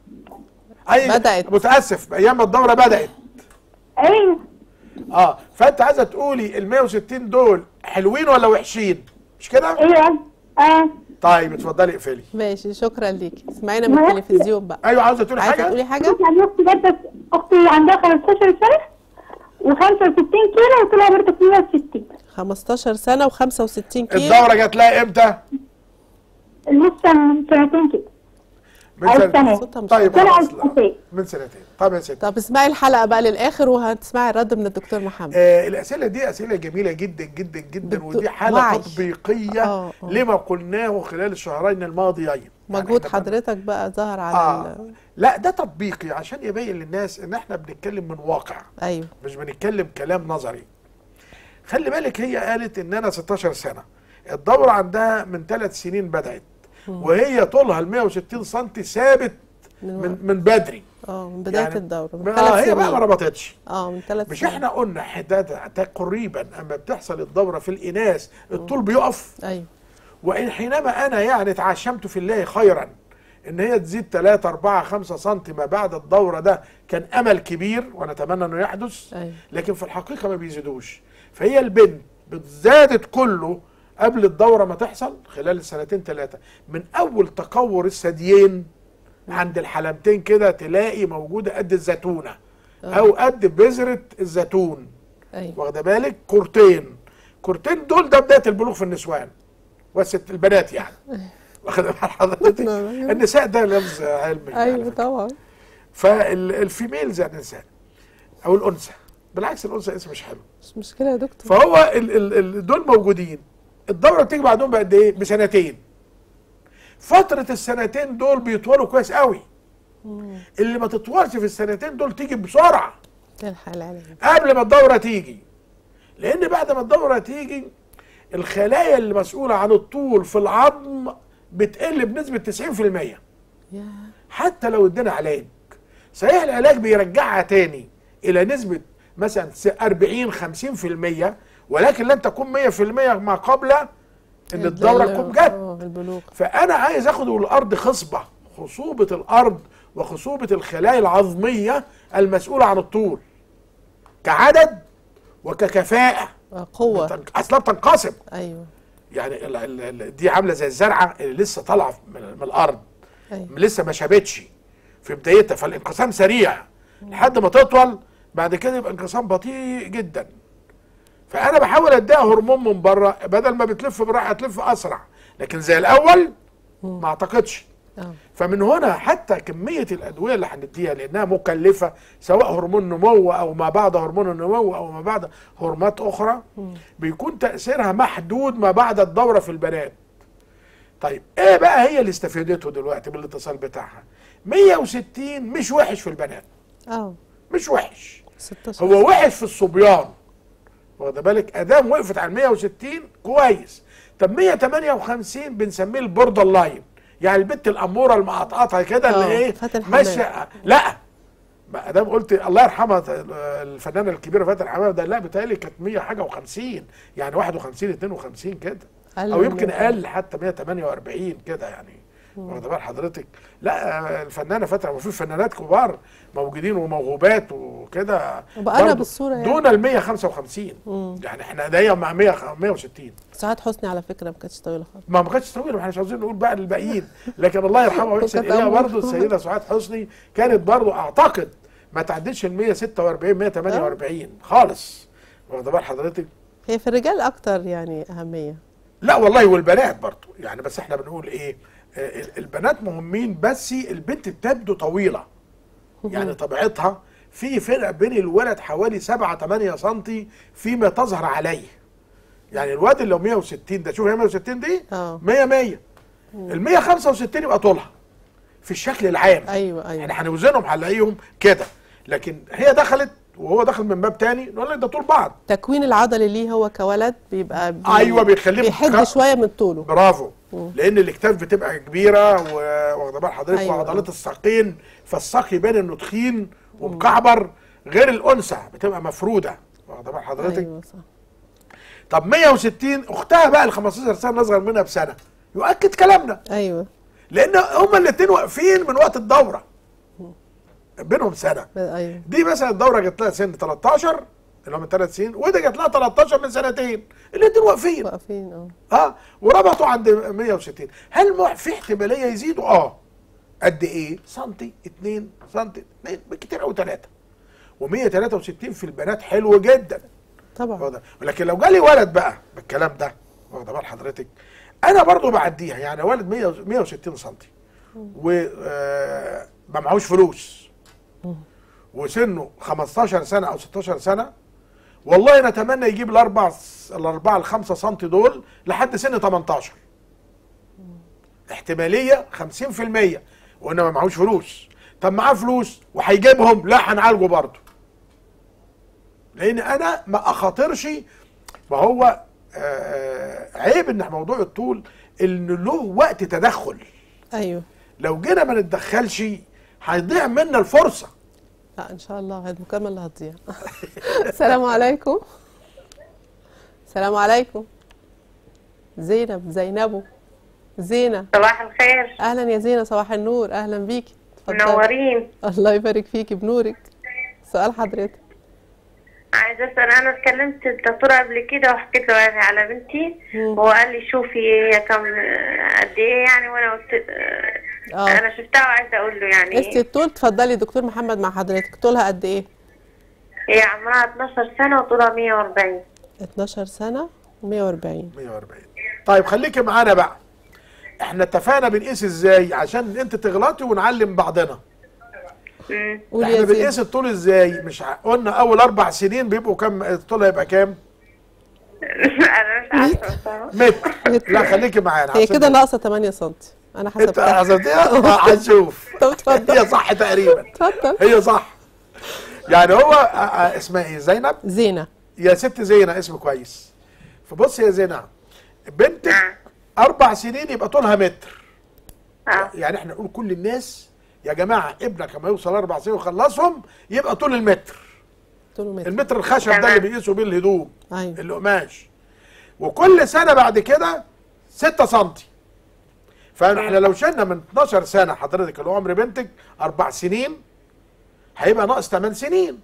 اي بدأت. متاسف ايام ما الدوره بدات أيوه اه فانت عايزه تقولي ال 160 دول حلوين ولا وحشين مش كده أيوه آه طيب اتفضلي اقفلي ماشي شكرا ليكي اسمعينا من التلفزيون بقى ايوه عاوزه تقولي عايزه حاجه تقولي حاجه بص يعني اختي برضه اختي عندها 15 سنه و65 كيلو وطلع برضه 160 15 سنه و65 كيلو الدوره جات لها امتى لسه من سنتين كده من أو سنة. سنة. صوتها مش طيب سنة خلاص أو لا. سنتين. من سنتين طب يا ستي طب اسمعي الحلقه بقى للاخر وهتسمعي الرد من الدكتور محمد آه الاسئله دي اسئله جميله جدا جدا جدا بت- ودي حاله وعي. تطبيقيه آه، آه. لما قلناه خلال الشهرين الماضيين يعني مجهود إحنا حضرتك بقى ظهر على اه ال... لا ده تطبيقي عشان يبين للناس ان احنا بنتكلم من واقع ايوه مش بنتكلم كلام نظري خلي بالك هي قالت ان انا 16 سنه الدوره عندها من ثلاث سنين بدات وهي طولها ال 160 سم ثابت من من من بدري اه من بدايه يعني الدوره من اه ثلاث هي بقى ما سنين ربطتش اه من ثلاث مش سنين احنا قلنا حداد تقريبا اما بتحصل الدوره في الاناث الطول بيقف ايوه وان حينما انا يعني تعشمت في الله خيرا ان هي تزيد 3 4 5 سم ما بعد الدوره ده كان امل كبير ونتمنى انه يحدث ايوه لكن في الحقيقه ما بيزيدوش فهي البنت بتزادت كله قبل الدوره ما تحصل خلال السنتين ثلاثه من اول تقور الثديين عند الحلمتين كده تلاقي موجوده قد الزيتونه او قد بذره الزيتون ايوه واخده بالك كورتين كورتين دول ده بدايه البلوغ في النسوان والست البنات يعني واخده بال حضرتك نعم. النساء ده لفظ علمي ايوه يعني. طبعا فالفيميل زي الانسان او الانثى بالعكس الانثى اسم مش حلو مش مشكله يا دكتور فهو ال ال ال دول موجودين الدوره بتيجي بعدهم بقد ايه بسنتين فتره السنتين دول بيطولوا كويس قوي اللي ما تطولش في السنتين دول تيجي بسرعه الحق العلاج قبل ما الدوره تيجي لان بعد ما الدوره تيجي الخلايا اللي مسؤوله عن الطول في العظم بتقل بنسبه 90% يا حتى لو ادينا علاج صحيح العلاج بيرجعها تاني الى نسبه مثلا 40 50% ولكن لن تكون 100% ما قبل ان الدوره تكون جت اه البلوغ فانا عايز اخد الارض خصبه خصوبه الارض وخصوبة الخلايا العظمية المسؤولة عن الطول كعدد وككفاءة آه، قوه بتنق- أصلا بتنقسم ايوه يعني ال ال ال دي عاملة زي الزرعة اللي لسه طالعة من, من الأرض ايوه لسه ما شابتش في بدايتها فالانقسام سريع لحد ما تطول بعد كده يبقى انقسام بطيء جدا فانا بحاول اديها هرمون من بره بدل ما بتلف براحه تلف اسرع لكن زي الاول ما اعتقدش اه فمن هنا حتى كميه الادويه اللي هنديها لانها مكلفه سواء هرمون نمو او ما بعد هرمون النمو او ما بعد هرمونات اخرى بيكون تاثيرها محدود ما بعد الدوره في البنات طيب ايه بقى هي اللي استفادته دلوقتي بالاتصال بتاعها 160 مش وحش في البنات اه مش وحش 16 هو وحش في الصبيان واخد بالك ادام وقفت على 160 كويس طب 158 بنسميه البوردر لاين يعني البت الاموره المقطقطه كده آه، اللي ايه فاتن حمام. ماشيه لا ما ادام قلت الله يرحمها الفنانه الكبيره فاتن حمام ده لا بتهيألي كانت 100 حاجه و50 يعني 51 52 كده أقل او من يمكن 100. اقل حتى 148 كده يعني واخد بال حضرتك لا آه، الفنانه فاتن وفي فنانات كبار موجودين وموهوبات وكده وبقى أنا برضو بالصورة يعني. دون ال 155 يعني احنا ده مع 100 160 سعاد حسني على فكره ما كانتش طويله خالص ما ما كانتش طويله ما احنا مش عاوزين نقول بقى للباقيين لكن الله يرحمها ويحسن وكانت اليها أمور. برضه السيده سعاد حسني كانت برضه اعتقد ما تعديش ال 146 148 خالص واخد بال حضرتك هي في الرجال اكتر يعني اهميه لا والله والبنات برضه يعني بس احنا بنقول ايه آه، ال- البنات مهمين بس البنت تبدو طويله يعني طبيعتها في فرق بين الولد حوالي 7 8 سم فيما تظهر عليه يعني الواد اللي لو 160 ده شوف هي 160 دي اه 100 100 ال 165 يبقى طولها في الشكل العام ايوه ايوه يعني هنوزنهم هنلاقيهم كده لكن هي دخلت وهو دخل من باب تاني نقول لك ده طول بعض التكوين العضلي ليه هو كولد بيبقى بي... أيوة، بيخليه بيحد متخ- شويه من طوله برافو لان الاكتاف بتبقى كبيره و- واخده بال حضرتك أيوة. وعضلات الساقين فالساق يبان انه تخين ومكعبر غير الانثى بتبقى مفروده واخده بال حضرتك ايوه صح طب 160 اختها بقى ال 15 سنه اصغر منها بسنه يؤكد كلامنا ايوه لان هما الاثنين واقفين من وقت الدوره بينهم سنه ايوه دي مثلا الدوره جت لها سن 13 اللي هو من ثلاث سنين وده جت لها 13 من سنتين الاثنين واقفين واقفين اه اه وربطوا عند 160 هل مع- في احتماليه يزيدوا اه قد ايه سنتي 2 سنتي 2 بالكتير قوي 3 و163 في البنات حلو جدا طبعا واخد- ولكن لو جالي ولد بقى بالكلام ده واخد بال حضرتك انا برضو بعديها يعني ولد 100 160 سم و آه، ما معهوش فلوس وسنه 15 سنه او 16 سنه والله نتمنى يجيب الاربع الاربعه الخمسه سم دول لحد سن 18 احتماليه 50% وانما معهوش فلوس طب معاه فلوس وهيجيبهم لا هنعالجه برضه لان انا ما اخاطرش ما هو آه، عيب ان موضوع الطول ان له وقت تدخل ايوه لو جينا ما نتدخلش هيضيع منا الفرصه لا ان شاء الله هذه المكالمه اللي هتضيع السلام عليكم السلام عليكم زينب زينبو زينة صباح الخير اهلا يا زينة صباح النور اهلا بيكي اتفضلي. منورين الله يبارك فيكي بنورك سؤال حضرتك عايزة أسأل أنا اتكلمت الدكتور قبل كده وحكيت له يعني على بنتي وهو قال لي شوفي هي كم قد إيه يعني وأنا قلت اه أنا شفتها وعايزة أقول له قستي يعني الطول اتفضلي دكتور محمد مع حضرتك طولها قد ايه هي عمرها 12 سنة وطولها 140 12 سنة و140 140 طيب خليكي معانا بقى احنا اتفقنا بنقيس ازاي عشان انت تغلطي ونعلم بعضنا أمم. قولي احنا يا بنقيس زينة الطول ازاي مش ع- قلنا اول اربع سنين بيبقوا كام الطول هيبقى كام أنا مش عارفة بصراحة. متر لا خليكي معانا هي عشان كده ناقصة 8 سم انا انت حسبتها حسبتيها هنشوف طب اتفضل هي صح تقريبا اتفضل هي صح يعني هو آه، آه، اسمها ايه زينب زينة يا ست زينة اسم كويس فبص يا زينة بنتك نعم. اربع سنين يبقى طولها متر آه. يعني احنا نقول كل الناس يا جماعه ابنك لما يوصل اربع سنين ويخلصهم يبقى طول المتر طوله متر المتر الخشب ده تمام. اللي بيقيسوا بيه الهدوم ايوه القماش وكل سنه بعد كده 6 سم فاحنا لو شلنا من 12 سنه حضرتك اللي هو عمر بنتك اربع سنين هيبقى ناقص 8 سنين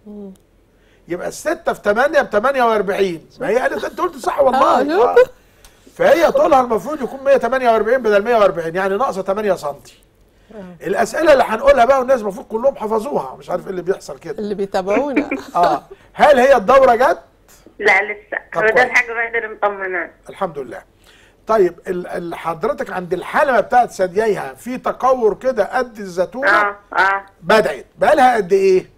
يبقى الستة في 8 ب 48 ما هي قالت انت قلت صح والله آه، آه. فهي طولها المفروض يكون 148 بدل 140 يعني ناقصه 8 سم الاسئله اللي هنقولها بقى والناس المفروض كلهم حفظوها مش عارف ايه اللي بيحصل كده اللي بيتابعونا اه هل هي الدوره جت لا لسه طب هو ده كويس. الحاجة الوحيدة اللي مطمنة الحمد لله طيب ال- ال- حضرتك عند الحلمه بتاعت ثدييها في تقور كده قد الزيتونه اه اه بدات بقالها قد ايه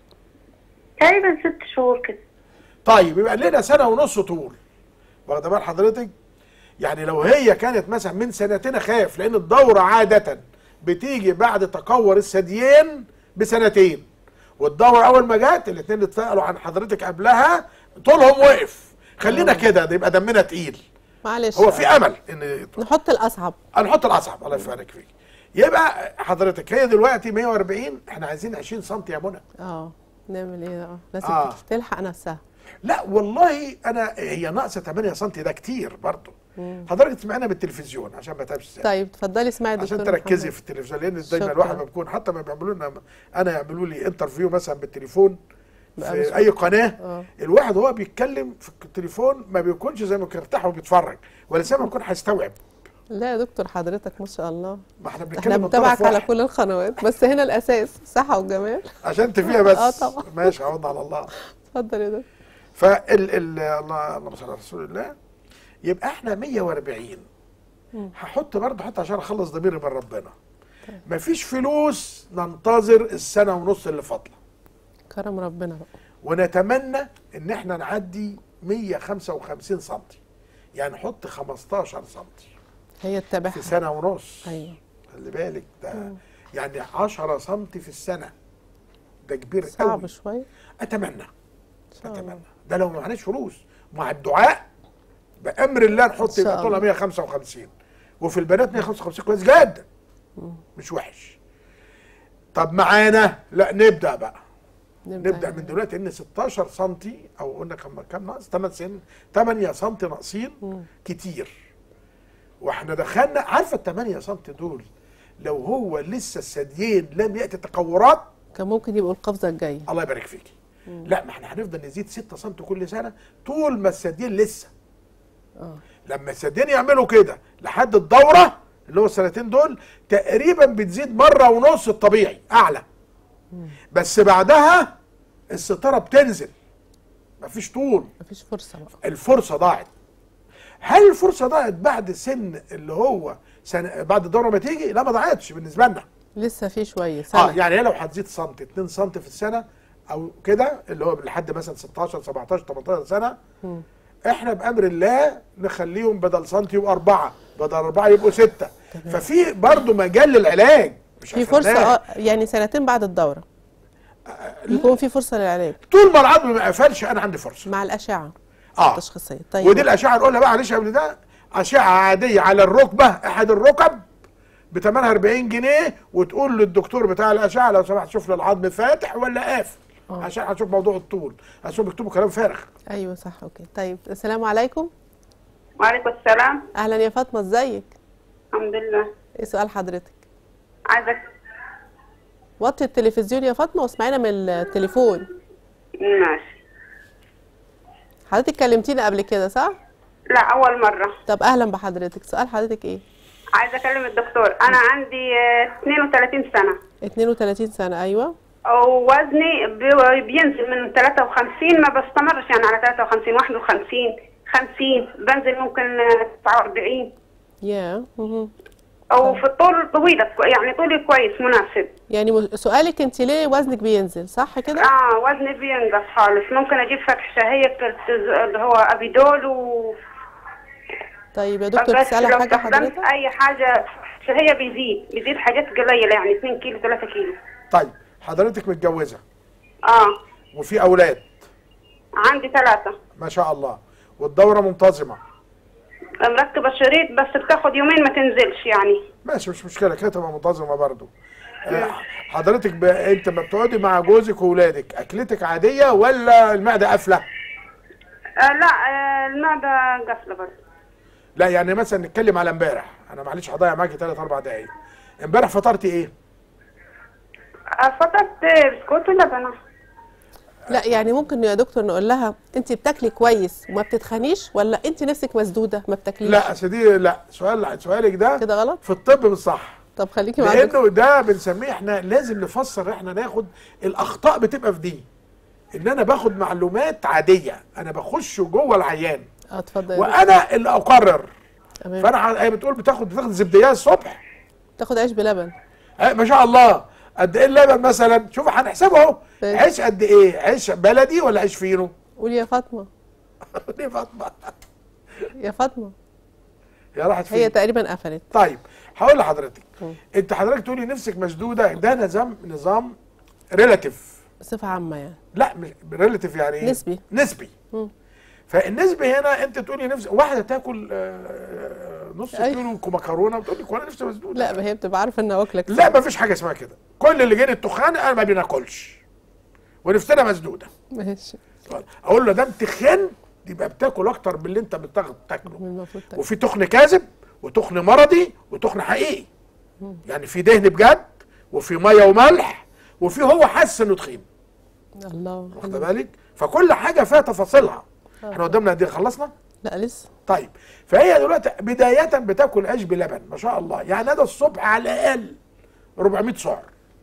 تقريبا ست شهور كده طيب يبقى لنا سنه ونص طول واخده بال حضرتك يعني لو هي كانت مثلا من سنتين اخاف لان الدوره عاده بتيجي بعد تقور الثديين بسنتين والدوره اول ما جت الاثنين اللي اتسالوا عن حضرتك قبلها طولهم وقف خلينا كده ده يبقى دمنا تقيل معلش هو في امل ان نحط الاصعب هنحط الاصعب الله يبارك فيك يبقى حضرتك هي دلوقتي 140 احنا عايزين 20 سم يا منى اه نعمل ايه اه لازم آه. تلحق نفسها لا والله انا هي ناقصه 8 سم ده كتير برضه حضرتك تسمعنا بالتلفزيون عشان ما تعبش الساعة. طيب اتفضلي اسمعي عشان دكتور تركزي محمد. في التلفزيون لان دايما شكراً. الواحد ما بيكون حتى ما بيعملوا لنا انا يعملوا لي انترفيو مثلا بالتليفون بقى مش- في اي قناه آه. الواحد وهو بيتكلم في التليفون ما بيكونش زي ما كان يرتاح وبيتفرج ولا زي ما يكون هيستوعب لا يا دكتور حضرتك ما شاء الله ما احنا احنا بنتكلم من بنتابعك طرف على واحد كل القنوات بس هنا الاساس صحه وجمال عشان انت فيها بس آه طبعا. ماشي عوضنا على الله اتفضل يا دكتور فال ال الله اللهم صل على رسول الله يبقى احنا 140 هحط برضه حتى عشان اخلص ضميري من ربنا مفيش فلوس ننتظر السنه ونص اللي فاضله كرم ربنا بقى ونتمنى ان احنا نعدي 155 سم يعني نحط 15 سم هي في تتابعها سنه ونص ايوه خلي بالك ده يعني 10 سم في السنه ده كبير صعب قوي شويه اتمنى ان شاء الله اتمنى ده لو ما معناش فلوس مع الدعاء بامر الله نحط شاء يبقى طولها الله. 155 وفي البنات 155 كويس جدا مش وحش طب معانا لا نبدا بقى نبدا من دلوقتي ان 16 سم او قلنا كم كم ناقص 8 سن 8 سم ناقصين كتير واحنا دخلنا عارفه ال 8 سم دول لو هو لسه الثديين لم ياتي تقورات كان ممكن يبقوا القفزه الجايه الله يبارك فيكي لا ما احنا هنفضل نزيد 6 سم كل سنه طول ما الثديين لسه اه لما الثديين يعملوا كده لحد الدوره اللي هو السنتين دول تقريبا بتزيد مره ونص الطبيعي اعلى بس بعدها الستاره بتنزل مفيش طول مفيش فرصه بقى الفرصه ضاعت هل الفرصه ضاعت بعد سن اللي هو سنة بعد الدوره ما تيجي لا ما ضاعتش بالنسبه لنا لسه في شويه اه سنه يعني هي لو هتزيد سم 2 سم في السنه او كده اللي هو لحد مثلا 16 17 18 سنه احنا بامر الله نخليهم بدل سم يبقوا اربعه بدل اربعه يبقوا سته ففي برضه مجال للعلاج مش في فرصه قفلناه. اه يعني سنتين بعد الدوره يكون في فرصه للعلاج طول ما العظم ما قفلش انا عندي فرصه مع الاشعه اه التشخيصيه طيب ودي الاشعه نقولها بقى معلش قبل ده اشعه عاديه على الركبه احد الركب بثمنها 40 جنيه وتقول للدكتور بتاع الاشعه لو سمحت شوف لي العظم فاتح ولا قافل آه. عشان هشوف موضوع الطول عشان بيكتبوا كلام فارغ ايوه صح اوكي طيب السلام عليكم وعليكم السلام اهلا يا فاطمه ازيك الحمد لله ايه سؤال حضرتك عايزك وطي التلفزيون يا فاطمه واسمعينا من التليفون ماشي حضرتك كلمتينا قبل كده صح لا أول مرة طب اهلا بحضرتك سؤال حضرتك ايه عايزة أكلم الدكتور أنا عندي آه، 32 سنة 32 سنه ايوه ووزني بي- بينزل من 53 ما بستمرش يعني على 53 51 50 بنزل ممكن آه، 49 يا مهم. أو في الطول طويلة يعني طولي كويس مناسب يعني م- سؤالك انت ليه وزنك بينزل صح كده اه وزني بينقص خالص ممكن اجيب فتح شهية كالتز- اللي هو ابيدول و طيب يا دكتور بس تسالي لو حاجه استخدمت حضرتك اي حاجة شهية بيزيد بيزيد حاجات قليلة يعني 2 كيلو 3 كيلو طيب حضرتك متجوزه اه وفي اولاد عندي ثلاثة ما شاء الله والدوره منتظمه مركبة شريط بس بتاخد يومين ما تنزلش يعني ماشي مش مشكله كده تبقى منتظمه برضو آه، حضرتك ب... انت ما بتقعدي مع جوزك واولادك اكلتك عاديه ولا المعده قافله آه لا آه المعدة قافلة برضه لا يعني مثلا نتكلم على امبارح انا معلش هضيع معاكي ثلاث اربع دقايق امبارح فطرتي ايه فطرت بسكوت ولبن لا يعني ممكن يا دكتور نقول لها انت بتاكلي كويس وما بتتخنيش ولا انت نفسك مسدوده ما بتاكليش لا أصل دي لا سؤال سؤالك ده كده غلط في الطب مش صح طب خليكي معايا لانه ده بنسميه احنا لازم نفسر احنا ناخد الاخطاء بتبقى في دي ان انا باخد معلومات عاديه انا بخش جوه العيان اه اتفضل يا دكتور. وانا اللي اقرر تمام فانا ح- هي بتقول بتاخد بتاخد زبديه الصبح تاخد عيش بلبن آه، ما شاء الله قد ايه اللبن مثلا شوف هنحسبه اهو طيب. عيش قد ايه عيش بلدي ولا عيش فينو قولي يا فاطمه ليه فاطمه يا فاطمه يا راحت هي فين تقريبا قفلت طيب هقول لحضرتك مم. انت حضرتك تقولي نفسك مسدوده ده نظام نظام ريلاتيف بصفه عامه يعني لا مش ريلاتيف يعني ايه نسبي. نسبي مم. فالنسبي هنا انت تقولي نفسي واحده تاكل آه، نص أيوة. كيلو مكرونه بتقول لك وانا نفسي مسدوده لا ما هي بتبقى عارفه انها واكله كتير لا ما فيش حاجه اسمها كده كل اللي جاي التخان انا ما بناكلش ونفسنا مسدوده ماشي اقول له ده تخن يبقى بتاكل اكتر من اللي انت بتاخد تاكله المفروض تاكل. وفي تخن كاذب وتخن مرضي وتخن حقيقي يعني في دهن بجد وفي ميه وملح وفي هو حاسس انه تخين الله واخد حلو. بالك فكل حاجه فيها تفاصيلها احنا قدامنا قد ايه خلصنا لا لسه طيب فهي دلوقتي بدايه بتاكل عيش بلبن ما شاء الله يعني هذا الصبح على الاقل 400 سعر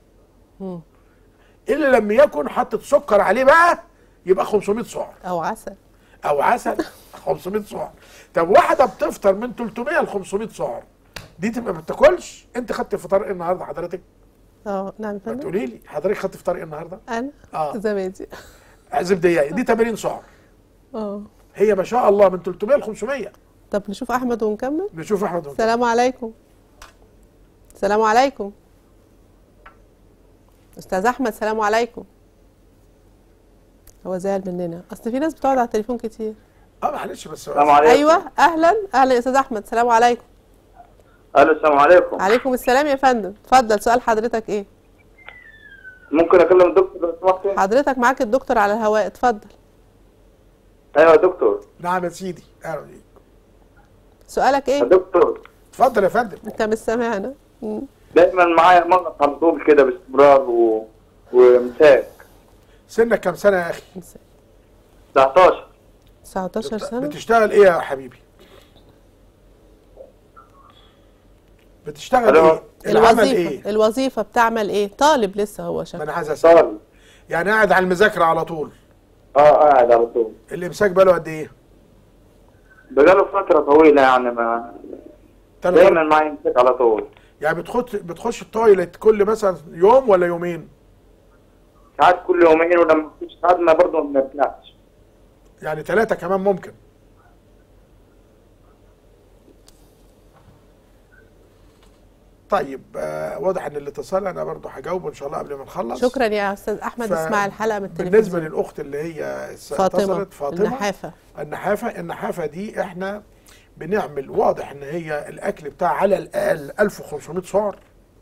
الا لما يكن حطت سكر عليه بقى يبقى 500 سعر او عسل او عسل 500 سعر طب واحده بتفطر من 300 ل 500 سعر دي تبقى ما بتاكلش انت خدت فطار ايه النهارده حضرتك اه نعم يا ما فندم تقولي لي حضرتك خدت فطار ايه النهارده انا آه. زبادي زبديه دي 80 سعر اه هي ما شاء الله من 300 ل 500 طب نشوف احمد ونكمل نشوف احمد ونكمل. السلام عليكم السلام عليكم استاذ احمد السلام عليكم هو زعل مننا اصل في ناس بتقعد على التليفون كتير اه معلش بس السلام عليكم ايوه اهلا اهلا يا استاذ احمد السلام عليكم الو السلام عليكم عليكم السلام يا فندم اتفضل سؤال حضرتك ايه ممكن اكلم الدكتور لو سمحتي حضرتك معاك الدكتور على الهواء اتفضل ايوه يا دكتور نعم يا سيدي اهلا بيك سؤالك يا ايه دكتور اتفضل يا فندم انت مش سامعنا مم. دايما معايا مرض على طول كده باستمرار و... ومساك سنك كام سنه يا اخي 19 19 سنه بتشتغل ايه يا حبيبي بتشتغل ألو. ايه العمل الوظيفه ايه الوظيفه بتعمل ايه طالب لسه هو ما شغال انا عايز اسال صار يعني قاعد على المذاكره على طول اه قاعد على طول الامساك بقاله قد ايه بقاله فترة طويلة يعني ما تلات دايما أربع- معي مساك على طول يعني بتخش بتخش التويلت كل مثلا يوم ولا يومين ساعات كل يومين ولما كنت ساعات ما برضه ما بنفعش يعني ثلاثه كمان ممكن طيب آه واضح ان الاتصال انا برضو هجاوبه ان شاء الله قبل ما نخلص شكرا يا استاذ احمد ف- اسمع الحلقه من التلفزيون بالنسبه للاخت اللي هي فاطمه اتصلت فاطمه النحافه النحافه النحافه دي احنا بنعمل واضح ان هي الاكل بتاع على الاقل 1500 سعر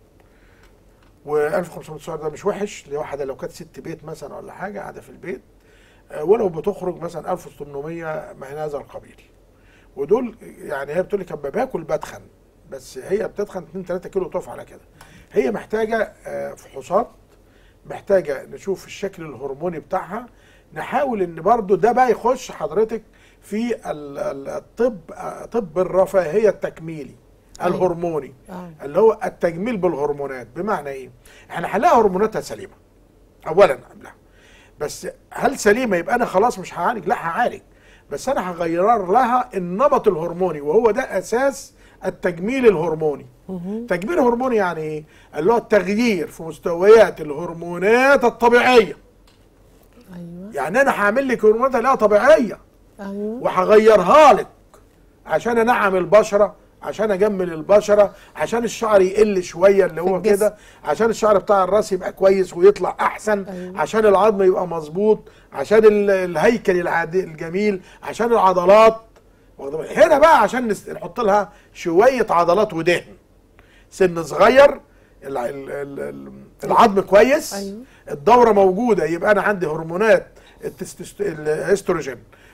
و1500 سعر ده مش وحش لواحده لو كانت ست بيت مثلا ولا حاجه قاعده في البيت آه، ولو بتخرج مثلا 1800 من هذا القبيل ودول يعني هي بتقول لك اما باكل بدخن بس هي بتدخن 2 3 كيلو تقف على كده هي محتاجه آه، فحوصات محتاجه نشوف الشكل الهرموني بتاعها نحاول ان برضو ده بقى يخش حضرتك في ال- ال- الطب آه، طب الرفاهيه التكميلي أيوة. الهرموني آه. اللي هو التجميل بالهرمونات بمعنى ايه احنا هنلاقي هرموناتها سليمه اولا قبلها بس هل سليمه يبقى انا خلاص مش هعالج لا هعالج بس انا هغير لها النمط الهرموني وهو ده اساس التجميل الهرموني تجميل هرموني يعني ايه اللي هو التغيير في مستويات الهرمونات الطبيعيه ايوه يعني انا هعمل لك هرمونات لا طبيعيه ايوه وهغيرها لك عشان انعم البشره عشان اجمل البشره عشان الشعر يقل شويه اللي هو الجسم. كده عشان الشعر بتاع الراس يبقى كويس ويطلع احسن أيوة. عشان العظم يبقى مظبوط عشان ال- الهيكل العادي الجميل عشان العضلات واخد بالك؟ هنا بقى عشان نس- نحط لها شويه عضلات ودهن سن صغير الع- ال- ال- ال- العظم كويس أيوة. الدوره موجوده يبقى انا عندي هرمونات التستوست- الاستروجين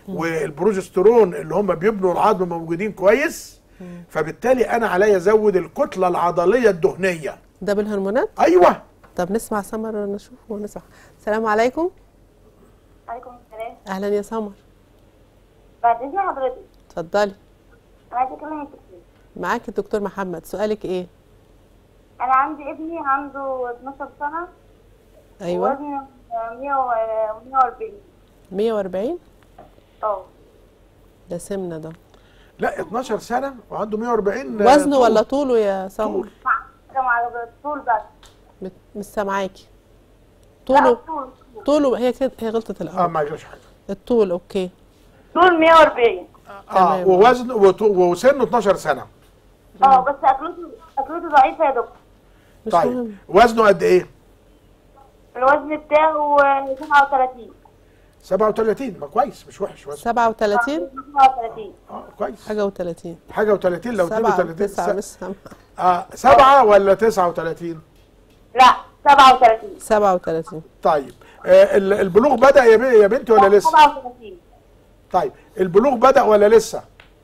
والبروجسترون اللي هم بيبنوا العظم موجودين كويس فبالتالي انا عليا ازود الكتله العضليه الدهنيه ده بالهرمونات ايوه طب نسمع سمر نشوف ونسمع السلام عليكم عليكم السلام اهلا يا سمر بعد اذن حضرتك اتفضلي انا عايزه اكلم الدكتور معاك الدكتور محمد سؤالك ايه انا عندي ابني عنده 12 سنه ايوه وزنه 140 140 اه ده سمنه ده لا 12 سنه وعنده 140 وزنه طول. ولا طوله يا سمر طول مع مع الطول بس مت- مش سامعاكي لا طوله طول طوله هي كده هي غلطه اه الاول ما يجريش حاجه الطول اوكي طول 140 اه تمام. ووزن وط- وسنه 12 سنه اه بس اكلته اكلته ضعيفه يا دكتور مش طيب مهم وزنه قد ايه؟ الوزن بتاعه 37 37 ما كويس مش وحش وزن 37 37 اه كويس حاجه و30 حاجه و30 لو 7 32 9 مش س- سامعه اه سبعة ولا 39 لا 37 37 طيب آه ال- البلوغ بدأ يا بي- يا بنتي ولا لسه؟ 37 طيب البلوغ بدأ ولا لسه؟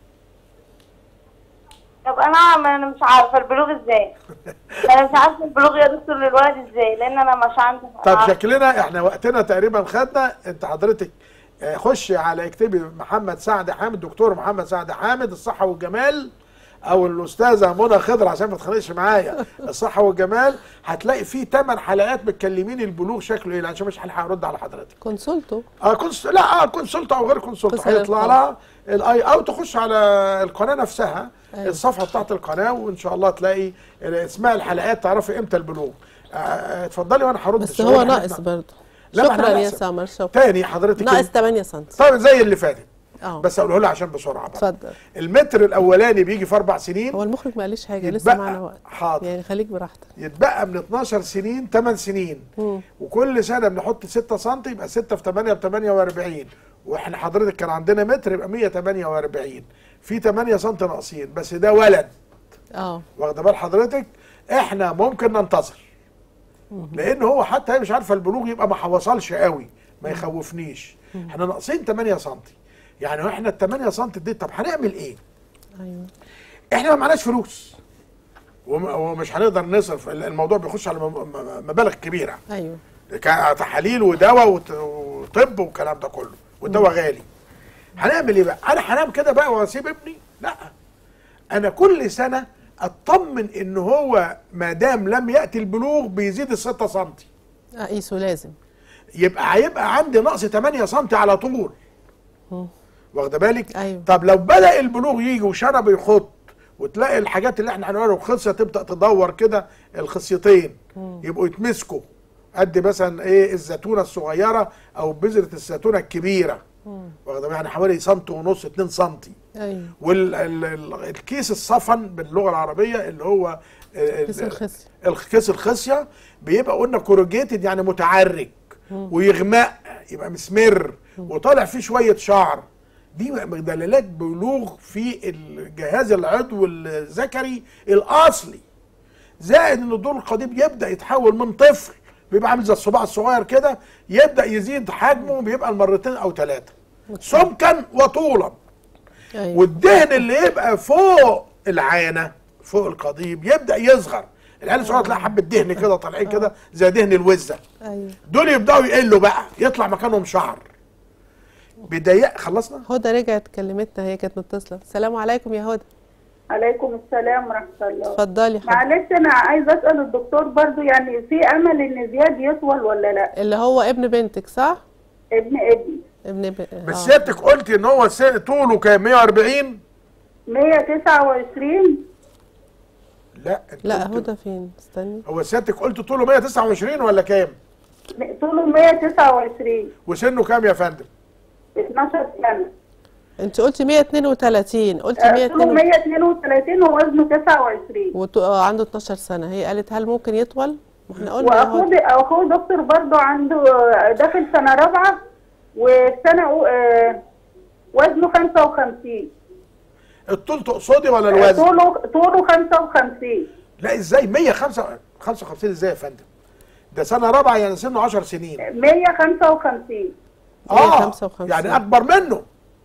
طب انا ما انا مش عارفه البلوغ ازاي انا مش عارفه البلوغ يا دكتور للولد ازاي لان انا مش عندي طيب شكلنا احنا وقتنا تقريبا خدنا انت حضرتك آه، خشي على اكتبي محمد سعد حامد دكتور محمد سعد حامد الصحة والجمال او الاستاذه منى خضر عشان ما تتخانقش معايا الصحه والجمال هتلاقي فيه 8 حلقات متكلمين البلوغ شكله ايه عشان مش هلحق ارد على حضرتك كونسولتو اه كونس لا اه كونسلت او غير كونسلت قصة هيطلع القناة. لها الاي او تخش على القناه نفسها أيوة. الصفحه بتاعت القناه وان شاء الله تلاقي اسماء الحلقات تعرفي امتى البلوغ آه، آه، اتفضلي وانا هرد بس السؤال هو احنا- ناقص برضه لا، ما شكرا احنا يا نحسب. سمر شكرا تاني حضرتك ناقص 8 سم طيب زي اللي فاتت اه بس اقوله لها عشان بسرعه بقى اتفضل المتر الاولاني بيجي في اربع سنين هو المخرج ما قاليش حاجه لسه يتبقى- معانا وقت حاضر. يعني خليك براحتك يتبقى من 12 سنين 8 سنين مم. وكل سنه بنحط 6 سم يبقى 6 في 8 ب 48 واحنا حضرتك كان عندنا متر يبقى 148 في 8 سم ناقصين بس ده ولد اه واخده بال حضرتك احنا ممكن ننتظر لان هو حتى هي مش عارفه البلوغ يبقى ما وصلش قوي ما يخوفنيش احنا ناقصين 8 سم يعني احنا ال 8 سم دي طب هنعمل ايه؟ ايوه احنا ما معناش فلوس وم- ومش هنقدر نصرف الموضوع بيخش على م- م- مبالغ كبيره ايوه كتحاليل ودواء وت- وطب والكلام ده كله والدواء غالي هنعمل ايه بقى انا هنام كده بقى واسيب ابني لا انا كل سنه اطمن ان هو ما دام لم ياتي البلوغ بيزيد ال 6 سم اقيسه لازم يبقى هيبقى عندي نقص 8 سم على طول واخده بالك أيوة. طب لو بدا البلوغ يجي وشنب يخط وتلاقي الحاجات اللي احنا هنقولها الخصيه تبدا تدور كده الخصيتين يبقوا يتمسكوا قد مثلا ايه الزيتونه الصغيره او بذره الزيتونه الكبيره واخده بالك؟ يعني حوالي سنتي ونص 2 سنتي ايوه والكيس الصفن باللغه العربيه اللي هو ال- كيس الخصية. الكيس الخصيه بيبقى قلنا كوروجيتد يعني متعرج ويغمق يبقى مسمر وطالع فيه شويه شعر دي دلالات بلوغ في الجهاز العضوي الذكري الاصلي زائد ان الدور القديم يبدا يتحول من طفل بيبقى عامل زي الصباع الصغير كده يبدا يزيد حجمه بيبقى المرتين او ثلاثه سمكا وطولا ايوه والدهن اللي يبقى فوق العانه فوق القضيب يبدا يصغر العيال الصغيره تلاقي حبه دهن كده طالعين كده زي دهن الوزه ايوه دول يبداوا يقلوا بقى يطلع مكانهم شعر بداية خلصنا هدى رجعت كلمتنا هي كانت متصله السلام عليكم يا هدى عليكم السلام ورحمة الله اتفضلي حضرتك معلش أنا عايزة أسأل الدكتور برضو يعني في أمل إن زياد يطول ولا لا؟ اللي هو ابن بنتك صح ابن ابني ابن ب... بس آه. سيادتك قلتي ان هو س- طوله كام 140 129 لا أنت لا قلت- هدى فين استني هو سيادتك قلت طوله 129 ولا كام طوله 129 وسنه كام يا فندم 12 سنة انت قلتي 132 قلتي آه، طوله 132 132 ووزنه 29 وت... آه، عنده 12 سنه هي قالت هل ممكن يطول ما احنا قلنا يا واخوه هدى. اخوه دكتور برضو عنده داخل سنة رابعة وسنة آه، وزنه 55 الطول تقصدي ولا الوزن طوله طوله 55 لا ازاي 155 ازاي يا فندم ده سنه رابعه يعني سنه 10 سنين 155 اه 155. يعني اكبر منه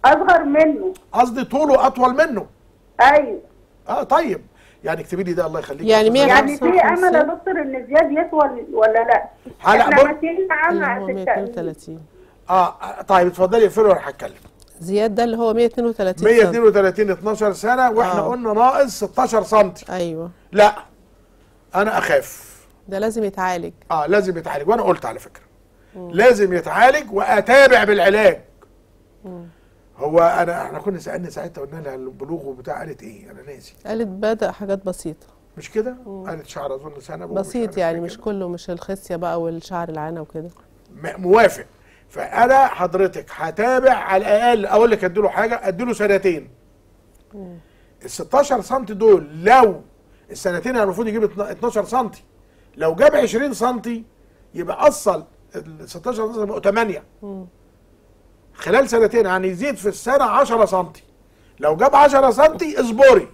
اصغر منه قصدي طوله اطول منه ايوه اه طيب يعني اكتبي لي ده الله يخليك يعني يا أستاذة. مية يعني في 55. امل يا دكتور ان زياد يطول ولا لا؟ هلا احنا بص- ماشيين اللي معاه هو في التأمين 132 اه طيب اتفضلي اقفلي وانا هتكلم زياد ده اللي هو 132 سم. 132 12 سنه واحنا آه. قلنا ناقص 16 سم ايوه لا انا اخاف ده لازم يتعالج اه لازم يتعالج وانا قلت على فكره لازم يتعالج واتابع بالعلاج هو انا احنا كنا سالنا ساعتها قلنا لها البلوغ وبتاع قالت ايه انا ناسي قالت بدأ حاجات بسيطة مش كده قالت شعر اظن سنه ومش بسيط عارف يعني إيه مش كده. كله مش الخصية بقى والشعر العانة وكده م- موافق فانا حضرتك هتابع على الاقل اقول لك اديله حاجه اديله سنتين ال 16 سم دول لو السنتين يعني المفروض يجيب 12 سم لو جاب 20 سم يبقى اصل ال 16 سم يبقوا 8 خلال سنتين يعني يزيد في السنه 10 سم لو جاب 10 سم اصبري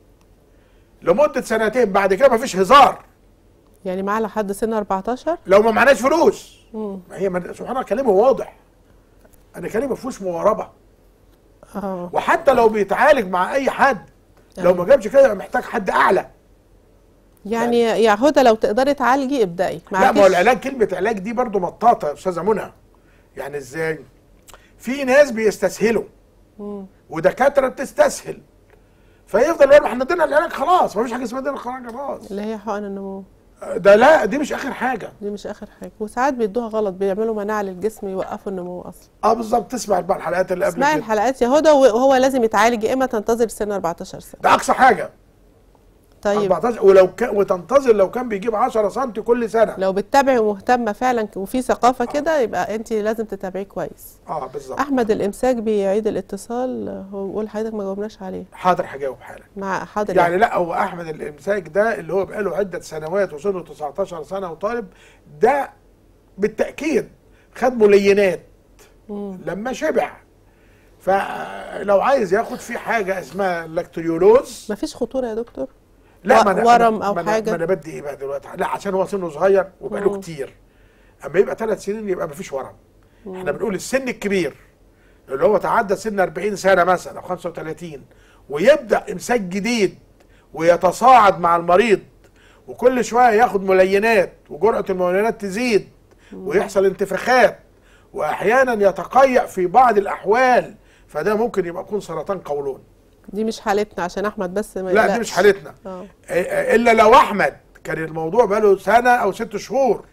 لمده سنتين بعد كده مفيش هزار يعني معاه لحد سن 14 لو ما معناش فلوس ما هي من سبحان الله كلامه واضح انا كلامي ما فيهوش مواربه اه وحتى لو بيتعالج مع اي حد لو ما جابش كده يبقى محتاج حد اعلى يعني يا هدى لو تقدري تعالجي ابدأي لا ما هو معكيش- العلاج كلمه علاج دي برضو مطاطه يا استاذه منى يعني ازاي في ناس بيستسهلوا ودكاتره بتستسهل فيفضل يقول ما احنا ادينا العلاج خلاص ما فيش حاجه اسمها ادينا العلاج خلاص اللي هي حقن النمو ده لا دي مش اخر حاجه دي مش اخر حاجه وساعات بيدوها غلط بيعملوا مناعه للجسم يوقفوا النمو اصلا اه بالظبط تسمع بقى الحلقات اللي قبل اسمعي كده الحلقات يا هدى وهو لازم يتعالج يا اما تنتظر سن 14 سنه ده اقصى حاجه طيب 14 ولو كان وتنتظر لو كان بيجيب 10 سم كل سنه لو بتتابعي ومهتمه فعلا وفي ثقافه كده يبقى انت لازم تتابعيه كويس اه بالظبط احمد الامساك بيعيد الاتصال هو بيقول حضرتك ما جاوبناش عليه حاضر هجاوب حالا مع حاضر يعني لا هو احمد الامساك ده اللي هو بقاله عده سنوات وصل له 19 سنه وطالب ده بالتاكيد خد ملينات لما شبع فلو عايز ياخد في حاجه اسمها لاكتريولوز ما فيش خطوره يا دكتور لا و- ما أنا ورم ما أو أنا- حاجة؟ ما انا بدي ايه بقى دلوقتي لا عشان هو سنه صغير وبقاله مم. كتير اما يبقى ثلاث سنين يبقى ما فيش ورم احنا بنقول السن الكبير اللي هو تعدى سن 40 سنه مثلا او 35 ويبدا امساك جديد ويتصاعد مع المريض وكل شويه ياخد ملينات وجرعه الملينات تزيد ويحصل انتفاخات واحيانا يتقيأ في بعض الاحوال فده ممكن يبقى يكون سرطان قولون دي مش حالتنا عشان احمد بس ما لا دي يقلقش. مش حالتنا اه إيه- الا لو احمد كان الموضوع بقاله سنه او ست شهور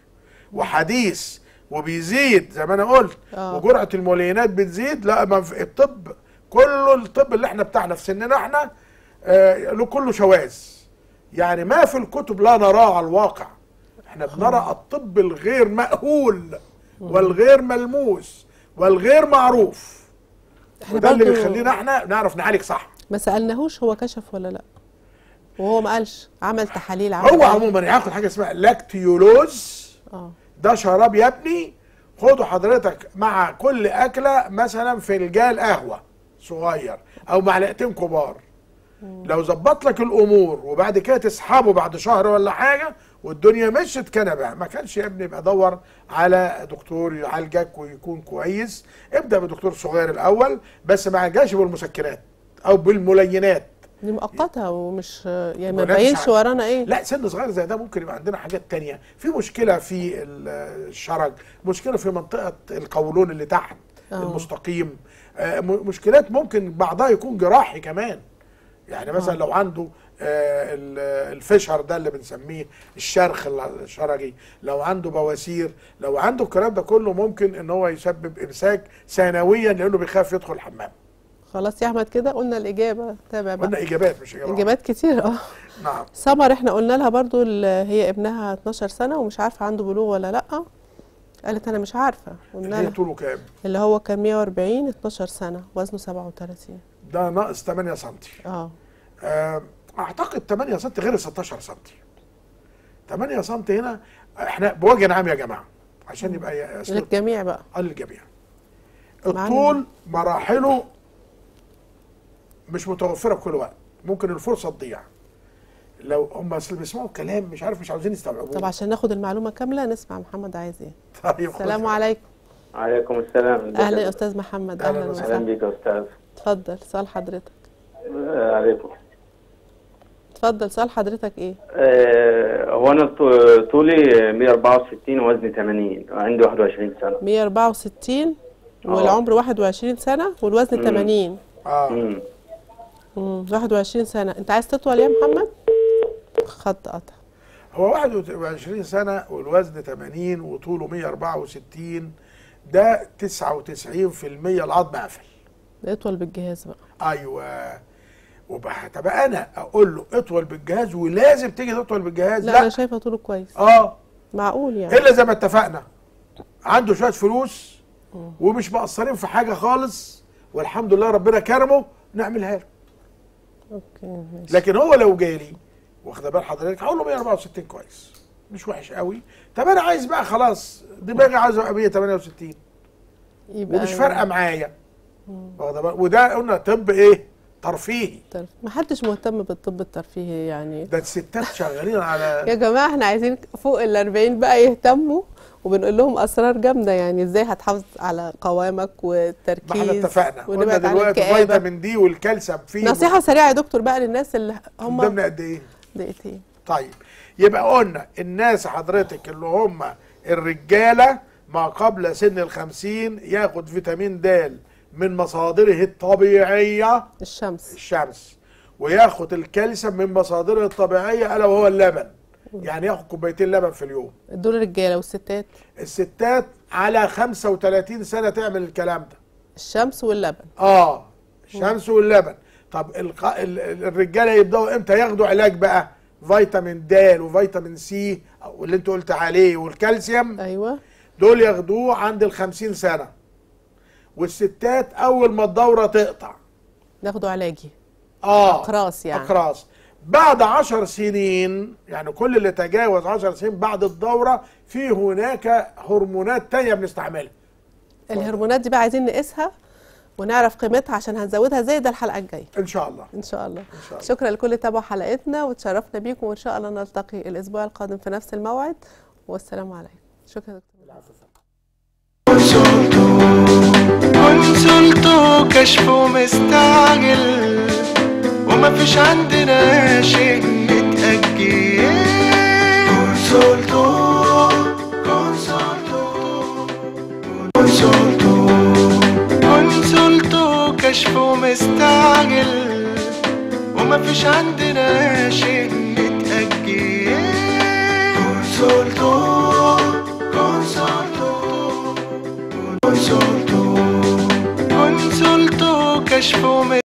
وحديث وبيزيد زي ما انا قلت آه. وجرعه المولينات بتزيد لا ما في الطب كله الطب اللي احنا بتاعنا في سننا احنا آه له كله شواذ يعني ما في الكتب لا نراه على الواقع احنا بنرى الطب الغير مأهول والغير ملموس والغير معروف احنا وده اللي برضو بيخلينا احنا نعرف نعالج صح ما سالناهوش هو كشف ولا لا وهو ما قالش عمل تحاليل عمل هو إيه؟ عموما ياخد حاجه اسمها لاكتيولوز اه ده شراب يا ابني خده حضرتك مع كل اكله مثلا فنجان قهوه صغير او معلقتين كبار لو ظبط لك الامور وبعد كده تسحبه بعد شهر ولا حاجه والدنيا مشت كان بقى ما كانش يا ابني يبقى دور على دكتور يعالجك ويكون كويس ابدا بدكتور صغير الاول بس ما يعالجكش بالمسكنات او بالملينات دي مؤقته ومش يعني ما ولا مش تبينش عارف. ورانا ايه لا سن صغير زي ده ممكن يبقى عندنا حاجات تانية في مشكلة في ال- الشرج مشكلة في منطقة القولون اللي تحت آه. المستقيم آه، م- مشكلات ممكن بعضها يكون جراحي كمان يعني مثلا آه. لو عنده آه، ال- الفشر ده اللي بنسميه الشرخ الشرجي لو عنده بواسير لو عنده الكلام ده كله ممكن ان هو يسبب امساك ثانويا لانه بيخاف يدخل الحمام خلاص يا احمد كده قلنا الاجابه تابع بقى قلنا اجابات مش اجابات اجابات كتير اه نعم سمر احنا قلنا لها برضو ال- هي ابنها 12 سنه ومش عارفه عنده بلوغ ولا لا قالت انا مش عارفه قلنا اللي هي لها طوله كام اللي هو كان 140 12 سنه وزنه 37 ده ناقص 8 سم اه آه، اعتقد 8 سم غير ال 16 سم 8 سم هنا احنا بوجه عام يا جماعه عشان يبقى ي- أصل- للجميع بقى قال للجميع مع الطول مراحله مش متوفره في كل وقت ممكن الفرصه تضيع لو هم اصل بيسمعوا الكلام مش عارف مش عاوزين يستوعبوه طب عشان ناخد المعلومه كامله نسمع محمد عايز ايه طيب السلام خد. عليكم عليكم السلام اهلا يا استاذ محمد اهلا اهلا وسهلا بك يا استاذ اتفضل سؤال حضرتك آه، عليكم اتفضل سؤال حضرتك ايه آه، هو انا ط- طولي 164 ووزني 80 وعندي 21 سنه 164 آه. والعمر 21 سنة والوزن مم. 80 اه مم. مم. 21 سنة انت عايز تطول يا محمد خط قطع هو 21 سنة والوزن 80 وطوله 164 ده 99% العظم قفل ده اطول بالجهاز بقى ايوه وبقى طب انا اقول له اطول بالجهاز ولازم تيجي تطول بالجهاز لا, لا, انا شايفه طوله كويس اه معقول يعني الا زي ما اتفقنا عنده شويه فلوس ومش مقصرين في حاجه خالص والحمد لله ربنا كرمه نعملها له اوكي ماشي لكن هو لو جالي واخد بال حضرتك هقول له 164 كويس مش وحش قوي طب انا عايز بقى خلاص دماغي عايز ابقى 168 يبقى ومش فارقه معايا واخد بال وده قلنا طب ايه ترفيهي ترف- ما حدش مهتم بالطب الترفيهي يعني ده الستات شغالين على يا جماعه احنا عايزين فوق ال 40 بقى يهتموا وبنقول لهم اسرار جامده يعني ازاي هتحافظ على قوامك والتركيز ما احنا اتفقنا قلنا ونبعد عن دلوقتي الكآبه فيتامين دي والكالسيوم فيه نصيحه سريعه يا دكتور بقى للناس اللي هم قدامنا قد ايه؟ دقيقتين طيب يبقى قلنا الناس حضرتك اللي هم الرجاله ما قبل سن الخمسين ياخد فيتامين د من مصادره الطبيعيه الشمس الشمس وياخد الكالسيوم من مصادره الطبيعيه الا وهو اللبن يعني ياخد كوبايتين لبن في اليوم دول الرجاله والستات الستات على 35 سنه تعمل الكلام ده الشمس واللبن اه الشمس واللبن طب الق... ال- ال- الرجاله يبداوا امتى ياخدوا علاج بقى فيتامين د وفيتامين سي او اللي انت قلت عليه والكالسيوم ايوه دول ياخدوه عند ال 50 سنه والستات اول ما الدوره تقطع ناخدوا علاجي اه اقراص يعني اقراص بعد عشر سنين يعني كل اللي تجاوز عشر سنين بعد الدورة في هناك هرمونات تانية بنستعملها الهرمونات دي بقى عايزين نقيسها ونعرف قيمتها عشان هنزودها زي ده الحلقه الجايه ان شاء الله ان شاء الله إن شاء الله. شكرا لكل اللي تابعوا حلقتنا وتشرفنا بيكم وان شاء الله نلتقي الاسبوع القادم في نفس الموعد والسلام عليكم شكرا دكتور كونسولتو كشفه مستعجل وما فيش عندنا شيء متأجل كونسولتو كونسولتو كونسولتو كونسولتو كشفه مستعجل وما فيش عندنا شيء متأجل كونسولتو كونسولتو كونسولتو كونسولتو كشفه